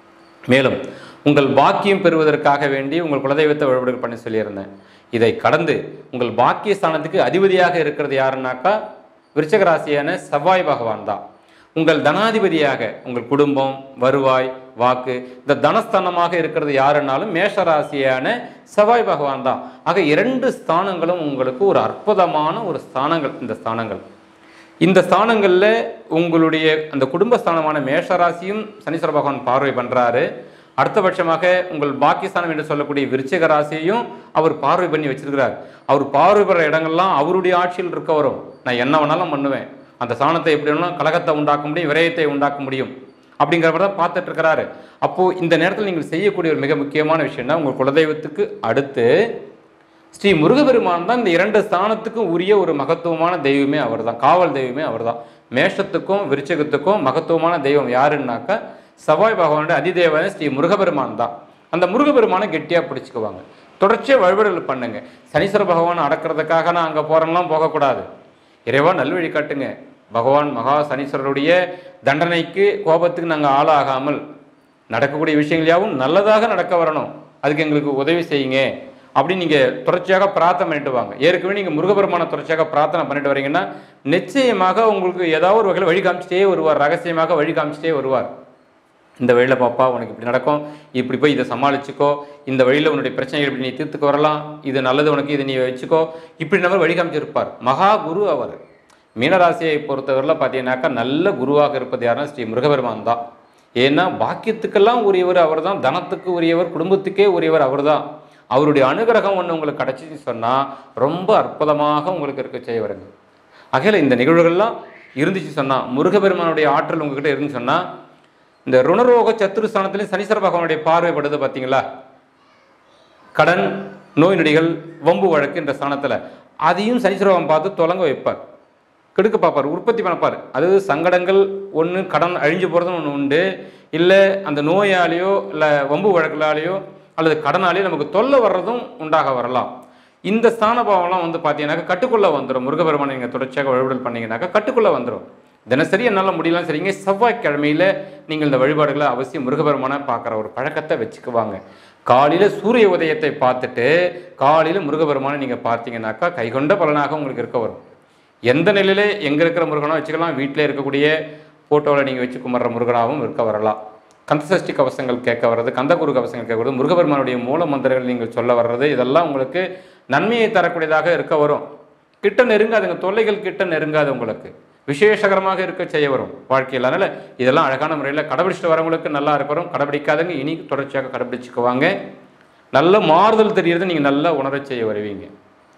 மேலும் உங்கள் பாக்கியம் பெறுவதற்காக வேண்டி உங்கள் குலதெய்வத்தை வழிபாடு பண்ணி சொல்லியிருந்தேன் இதை கடந்து உங்கள் பாக்கிய ஸ்தானத்துக்கு அதிபதியாக இருக்கிறது யாருன்னாக்கா விருச்சக ராசியான செவ்வாய் பகவான் தான் உங்கள் தனாதிபதியாக உங்கள் குடும்பம் வருவாய் வாக்கு இந்த தனஸ்தானமாக இருக்கிறது யாருன்னாலும் மேஷ ராசியான செவ்வாய் பகவான் தான் ஆக இரண்டு ஸ்தானங்களும் உங்களுக்கு ஒரு அற்புதமான ஒரு ஸ்தானங்கள் இந்த ஸ்தானங்கள் இந்த ஸ்தானங்களில் உங்களுடைய அந்த குடும்பஸ்தானமான மேஷ ராசியும் சனீஸ்வர பகவான் பார்வை பண்றாரு அடுத்தபட்சமாக உங்கள் பாக்கியஸ்தானம் என்று சொல்லக்கூடிய விருச்சிக ராசியையும் அவர் பார்வை பண்ணி வச்சிருக்கிறார் அவர் பார்வை பெற இடங்கள்லாம் அவருடைய ஆட்சியில் இருக்க வரும் நான் என்ன வேணாலும் பண்ணுவேன் அந்த ஸ்தானத்தை எப்படி வேணாலும் கலகத்தை உண்டாக்க முடியும் விரயத்தை உண்டாக்க முடியும் அப்படிங்கிறவர் தான் பார்த்துட்டு இருக்கிறாரு அப்போ இந்த நேரத்தில் நீங்கள் செய்யக்கூடிய ஒரு மிக முக்கியமான விஷயம்னா உங்கள் குலதெய்வத்துக்கு அடுத்து ஸ்ரீ முருகபெருமான் தான் இந்த இரண்டு ஸ்தானத்துக்கும் உரிய ஒரு மகத்துவமான தெய்வமே அவர்தான் காவல் தெய்வமே அவர்தான் மேஷத்துக்கும் விருச்சகத்துக்கும் மகத்துவமான தெய்வம் யாருன்னாக்கா செவ்வாய் பகவானுடைய அதிதேவன் ஸ்ரீ முருகபெருமான் தான் அந்த முருகபெருமானை கெட்டியா பிடிச்சுக்குவாங்க தொடர்ச்சியாக வழிபாடுகள் பண்ணுங்க சனீஸ்வர பகவான் அடக்கிறதுக்காக நான் அங்கே போகிறேன்லாம் போகக்கூடாது இறைவா நல்வழி காட்டுங்க பகவான் மகா சனீஸ்வரருடைய தண்டனைக்கு கோபத்துக்கு நாங்கள் ஆளாகாமல் நடக்கக்கூடிய விஷயங்கள் யாவும் நல்லதாக நடக்க வரணும் அதுக்கு எங்களுக்கு உதவி செய்யுங்க அப்படின்னு நீங்கள் தொடர்ச்சியாக பிரார்த்தனை பண்ணிட்டு வாங்க ஏற்கனவே நீங்கள் முருகபெருமான தொடர்ச்சியாக பிரார்த்தனை பண்ணிட்டு வரீங்கன்னா நிச்சயமாக உங்களுக்கு ஏதாவது ஒரு வகையில் வழி காமிச்சிட்டே வருவார் ரகசியமாக வழி காமிச்சிட்டே வருவார் இந்த வழியில் பாப்பா உனக்கு இப்படி நடக்கும் இப்படி போய் இதை சமாளிச்சுக்கோ இந்த வழியில் உன்னுடைய பிரச்சனைகள் இப்படி நீ தீர்த்துக்கு வரலாம் இது நல்லது உனக்கு இதை நீ வச்சுக்கோ இப்படி நம்ம வழி காமிச்சிருப்பார் மகா குரு அவர் மீனராசியை பொறுத்தவரையில் பார்த்தீங்கன்னாக்கா நல்ல குருவாக இருப்பது யாருன்னா ஸ்ரீ முருகபெருமான் தான் ஏன்னா பாக்கியத்துக்கெல்லாம் உரியவர் அவர் தான் தனத்துக்கு உரியவர் குடும்பத்துக்கே உரியவர் அவர் தான் அவருடைய அனுகிரகம் ஒன்று உங்களுக்கு கிடைச்சின்னு சொன்னால் ரொம்ப அற்புதமாக உங்களுக்கு இருக்க செய்ய வருங்க ஆகையில இந்த நிகழ்வுகள்லாம் இருந்துச்சு சொன்னால் முருகபெருமானுடைய ஆற்றல் உங்ககிட்ட இருந்துச்சு சொன்னால் இந்த ருணரோக சத்துருஸ்தானத்திலையும் சனீஸ்வர பகவானுடைய பார்வைப்படுது பார்த்தீங்களா கடன் நோய் நொடிகள் வம்பு வழக்கு என்ற ஸ்தானத்தில் அதையும் சனீஸ்வரபகவான் பார்த்து தொடங்க வைப்பார் கெடுக்க பார்ப்பார் உற்பத்தி பண்ணப்பார் அது சங்கடங்கள் ஒன்று கடன் அழிஞ்சு போகிறதும் ஒன்று உண்டு இல்லை அந்த நோயாலேயோ இல்லை வம்பு வழக்குலாலேயோ அல்லது கடனாலேயோ நமக்கு தொல்லை வர்றதும் உண்டாக வரலாம் இந்த ஸ்தான பாவம்லாம் வந்து பார்த்தீங்கன்னாக்கா கட்டுக்குள்ளே வந்துடும் முருகபெருமானை நீங்கள் தொடர்ச்சியாக வழிபாடு பண்ணீங்கன்னாக்கா கட்டுக்குள்ளே வந்துடும் தினசரி என்னால் முடியலாம் சரிங்க செவ்வாய்க்கிழமையில் நீங்கள் இந்த வழிபாடுகளை அவசியம் முருகபெருமானை பார்க்குற ஒரு பழக்கத்தை வச்சுக்குவாங்க காலையில் சூரிய உதயத்தை பார்த்துட்டு காலையில் முருகபெருமானை நீங்கள் பார்த்தீங்கன்னாக்கா கைகொண்ட பலனாக உங்களுக்கு இருக்க வரும் எந்த நிலையில எங்கே இருக்கிற முருகனோ வச்சுக்கலாம் வீட்டில் இருக்கக்கூடிய ஃபோட்டோவில் நீங்கள் வச்சு கும்பிட்ற முருகனாகவும் இருக்க வரலாம் கந்தசஷ்டி கவசங்கள் கேட்க வர்றது கந்தகுரு கவசங்கள் கேட்க வர்றது முருகபெருமானுடைய மூல மந்திரங்கள் நீங்கள் சொல்ல வர்றது இதெல்லாம் உங்களுக்கு நன்மையை தரக்கூடியதாக இருக்க வரும் கிட்ட நெருங்காதுங்க தொல்லைகள் கிட்ட நெருங்காது உங்களுக்கு விசேஷகரமாக இருக்க செய்ய வரும் வாழ்க்கையில் அதனால் இதெல்லாம் அழகான முறையில் கடைபிடிச்சிட்டு வரவங்களுக்கு நல்லா இருக்கிறோம் கடைபிடிக்காதவங்க இனி தொடர்ச்சியாக கடைபிடிச்சுக்குவாங்க நல்ல மாறுதல் தெரியறது நீங்கள் நல்லா உணரச் செய்ய வருவீங்க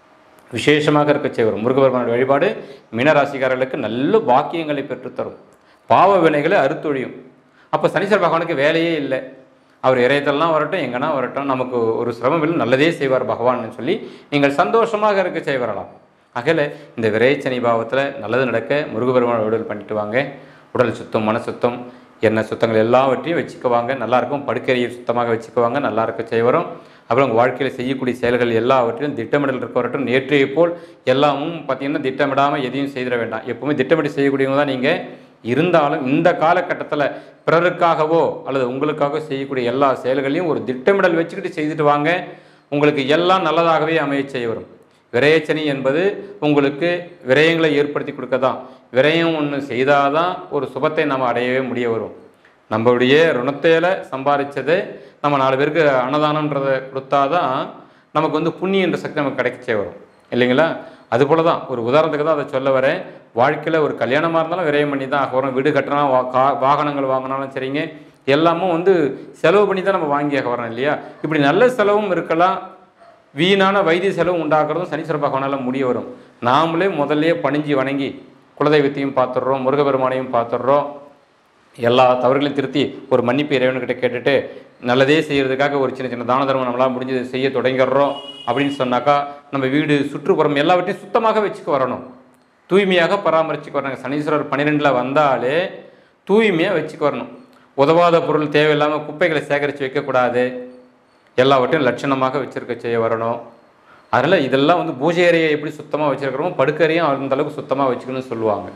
விசேஷமாக இருக்க செய்ய வரும் முருகபெருமானுடைய வழிபாடு மீனராசிக்காரர்களுக்கு நல்ல பாக்கியங்களை பெற்றுத்தரும் பாவ வினைகளை அறுத்தொழியும் அப்போ சனீஸ்வர பகவானுக்கு வேலையே இல்லை அவர் இறையத்தெல்லாம் வரட்டும் எங்கன்னா வரட்டும் நமக்கு ஒரு சிரமம் இல்லை நல்லதே செய்வார் பகவான்னு சொல்லி நீங்கள் சந்தோஷமாக இருக்க செய்ய வரலாம் அகல இந்த விரைச்சனி பாவத்தில் நல்லது நடக்க முருகபெருமான விடுதல் பண்ணிட்டு வாங்க உடல் சுத்தம் மன சுத்தம் எண்ணெய் சுத்தங்கள் எல்லாவற்றையும் வச்சுக்குவாங்க நல்லாயிருக்கும் படுக்கையை சுத்தமாக வச்சுக்குவாங்க நல்லா இருக்க செய்ய வரும் அப்புறம் உங்கள் வாழ்க்கையில் செய்யக்கூடிய செயல்கள் எல்லாவற்றிலும் திட்டமிடல் இருக்க வரட்டும் நேற்றைய போல் எல்லாமும் பார்த்தீங்கன்னா திட்டமிடாமல் எதையும் செய்திட வேண்டாம் எப்பவுமே திட்டமிட்டு செய்யக்கூடியவங்க தான் நீங்கள் இருந்தாலும் இந்த காலகட்டத்தில் பிறருக்காகவோ அல்லது உங்களுக்காக செய்யக்கூடிய எல்லா செயல்களையும் ஒரு திட்டமிடல் வச்சுக்கிட்டு செய்துட்டு வாங்க உங்களுக்கு எல்லாம் நல்லதாகவே அமைய செய்ய வரும் விரயச்சனி என்பது உங்களுக்கு விரயங்களை ஏற்படுத்தி கொடுக்க தான் விரயம் ஒன்று செய்தால் தான் ஒரு சுபத்தை நம்ம அடையவே முடிய வரும் நம்மளுடைய ருணத்தையில் சம்பாதிச்சதை நம்ம நாலு பேருக்கு அன்னதானன்றதை கொடுத்தாதான் நமக்கு வந்து புண்ணியன்ற சக்தி நமக்கு கிடைக்கச்சே வரும் இல்லைங்களா அதுபோல தான் ஒரு உதாரணத்துக்கு தான் அதை சொல்ல வரேன் வாழ்க்கையில் ஒரு கல்யாணமாக இருந்தாலும் விரயம் பண்ணி தான் ஆக வரும் வீடு கட்டினா வா கா வாகனங்கள் வாங்கினாலும் சரிங்க எல்லாமும் வந்து செலவு பண்ணி தான் நம்ம வாங்கி ஆக வரோம் இல்லையா இப்படி நல்ல செலவும் இருக்கலாம் வீணான வைத்திய செலவு உண்டாக்குறதும் சனீஸ்வர பகவானால் முடிய வரும் நாமளே முதல்லயே பணிஞ்சு வணங்கி குலதெய்வத்தையும் பார்த்துடுறோம் முருகபெருமானையும் பார்த்துடுறோம் எல்லா தவறுகளையும் திருத்தி ஒரு மன்னிப்பு இறைவன்கிட்ட கேட்டுட்டு நல்லதே செய்யறதுக்காக ஒரு சின்ன சின்ன தான தர்மம் நம்மளால் முடிஞ்சது செய்ய தொடங்கிடுறோம் அப்படின்னு சொன்னாக்கா நம்ம வீடு சுற்றுப்புறம் எல்லாவற்றையும் சுத்தமாக வச்சுக்க வரணும் தூய்மையாக பராமரிச்சுக்க வரணும் சனீஸ்வரர் பன்னிரெண்டில் வந்தாலே தூய்மையாக வச்சுக்க வரணும் உதவாத பொருள் தேவையில்லாமல் குப்பைகளை சேகரித்து வைக்கக்கூடாது எல்லாவற்றையும் லட்சணமாக வச்சிருக்க செய்ய வரணும் அதனால் இதெல்லாம் வந்து பூஜை அறையை எப்படி சுத்தமாக வச்சிருக்கிறோமோ படுக்கறையும் அந்த அளவுக்கு சுத்தமாக வச்சுக்கணும்னு சொல்லுவாங்க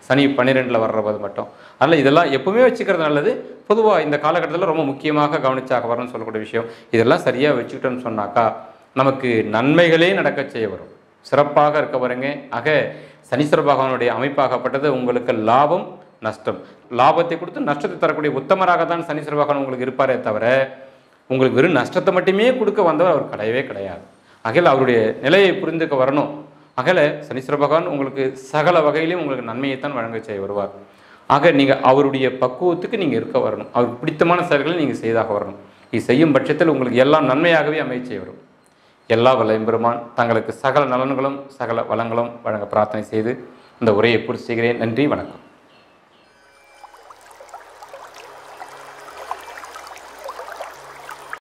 சனி பன்னிரெண்டில் வர்றது மட்டும் அதனால் இதெல்லாம் எப்பவுமே வச்சுக்கிறது நல்லது பொதுவாக இந்த காலகட்டத்தில் ரொம்ப முக்கியமாக கவனிச்சாக வரணும்னு சொல்லக்கூடிய விஷயம் இதெல்லாம் சரியாக வச்சுக்கிட்டோம்னு சொன்னாக்கா நமக்கு நன்மைகளே நடக்க செய்ய வரும் சிறப்பாக இருக்க வருங்க ஆக சனீஸ்வர பகவானுடைய அமைப்பாகப்பட்டது உங்களுக்கு லாபம் நஷ்டம் லாபத்தை கொடுத்து நஷ்டத்தை தரக்கூடிய உத்தமராக தான் சனீஸ்வர பகவான் உங்களுக்கு இருப்பாரே தவிர உங்களுக்கு வெறும் நஷ்டத்தை மட்டுமே கொடுக்க வந்தவர் அவர் கிடையவே கிடையாது அகில அவருடைய நிலையை புரிந்துக்க வரணும் அகல சனீஸ்வர பகவான் உங்களுக்கு சகல வகையிலும் உங்களுக்கு நன்மையைத்தான் வழங்க செய்ய வருவார் ஆக நீங்கள் அவருடைய பக்குவத்துக்கு நீங்கள் இருக்க வரணும் அவருக்கு பிடித்தமான செயல்களை நீங்கள் செய்தாக வரணும் இது செய்யும் பட்சத்தில் உங்களுக்கு எல்லாம் நன்மையாகவே அமைய செய்ய வரும் எல்லா வல்லம்பெருமான் தங்களுக்கு சகல நலன்களும் சகல வளங்களும் வழங்க பிரார்த்தனை செய்து இந்த உரையை பூர்த்தி செய்கிறேன் நன்றி வணக்கம்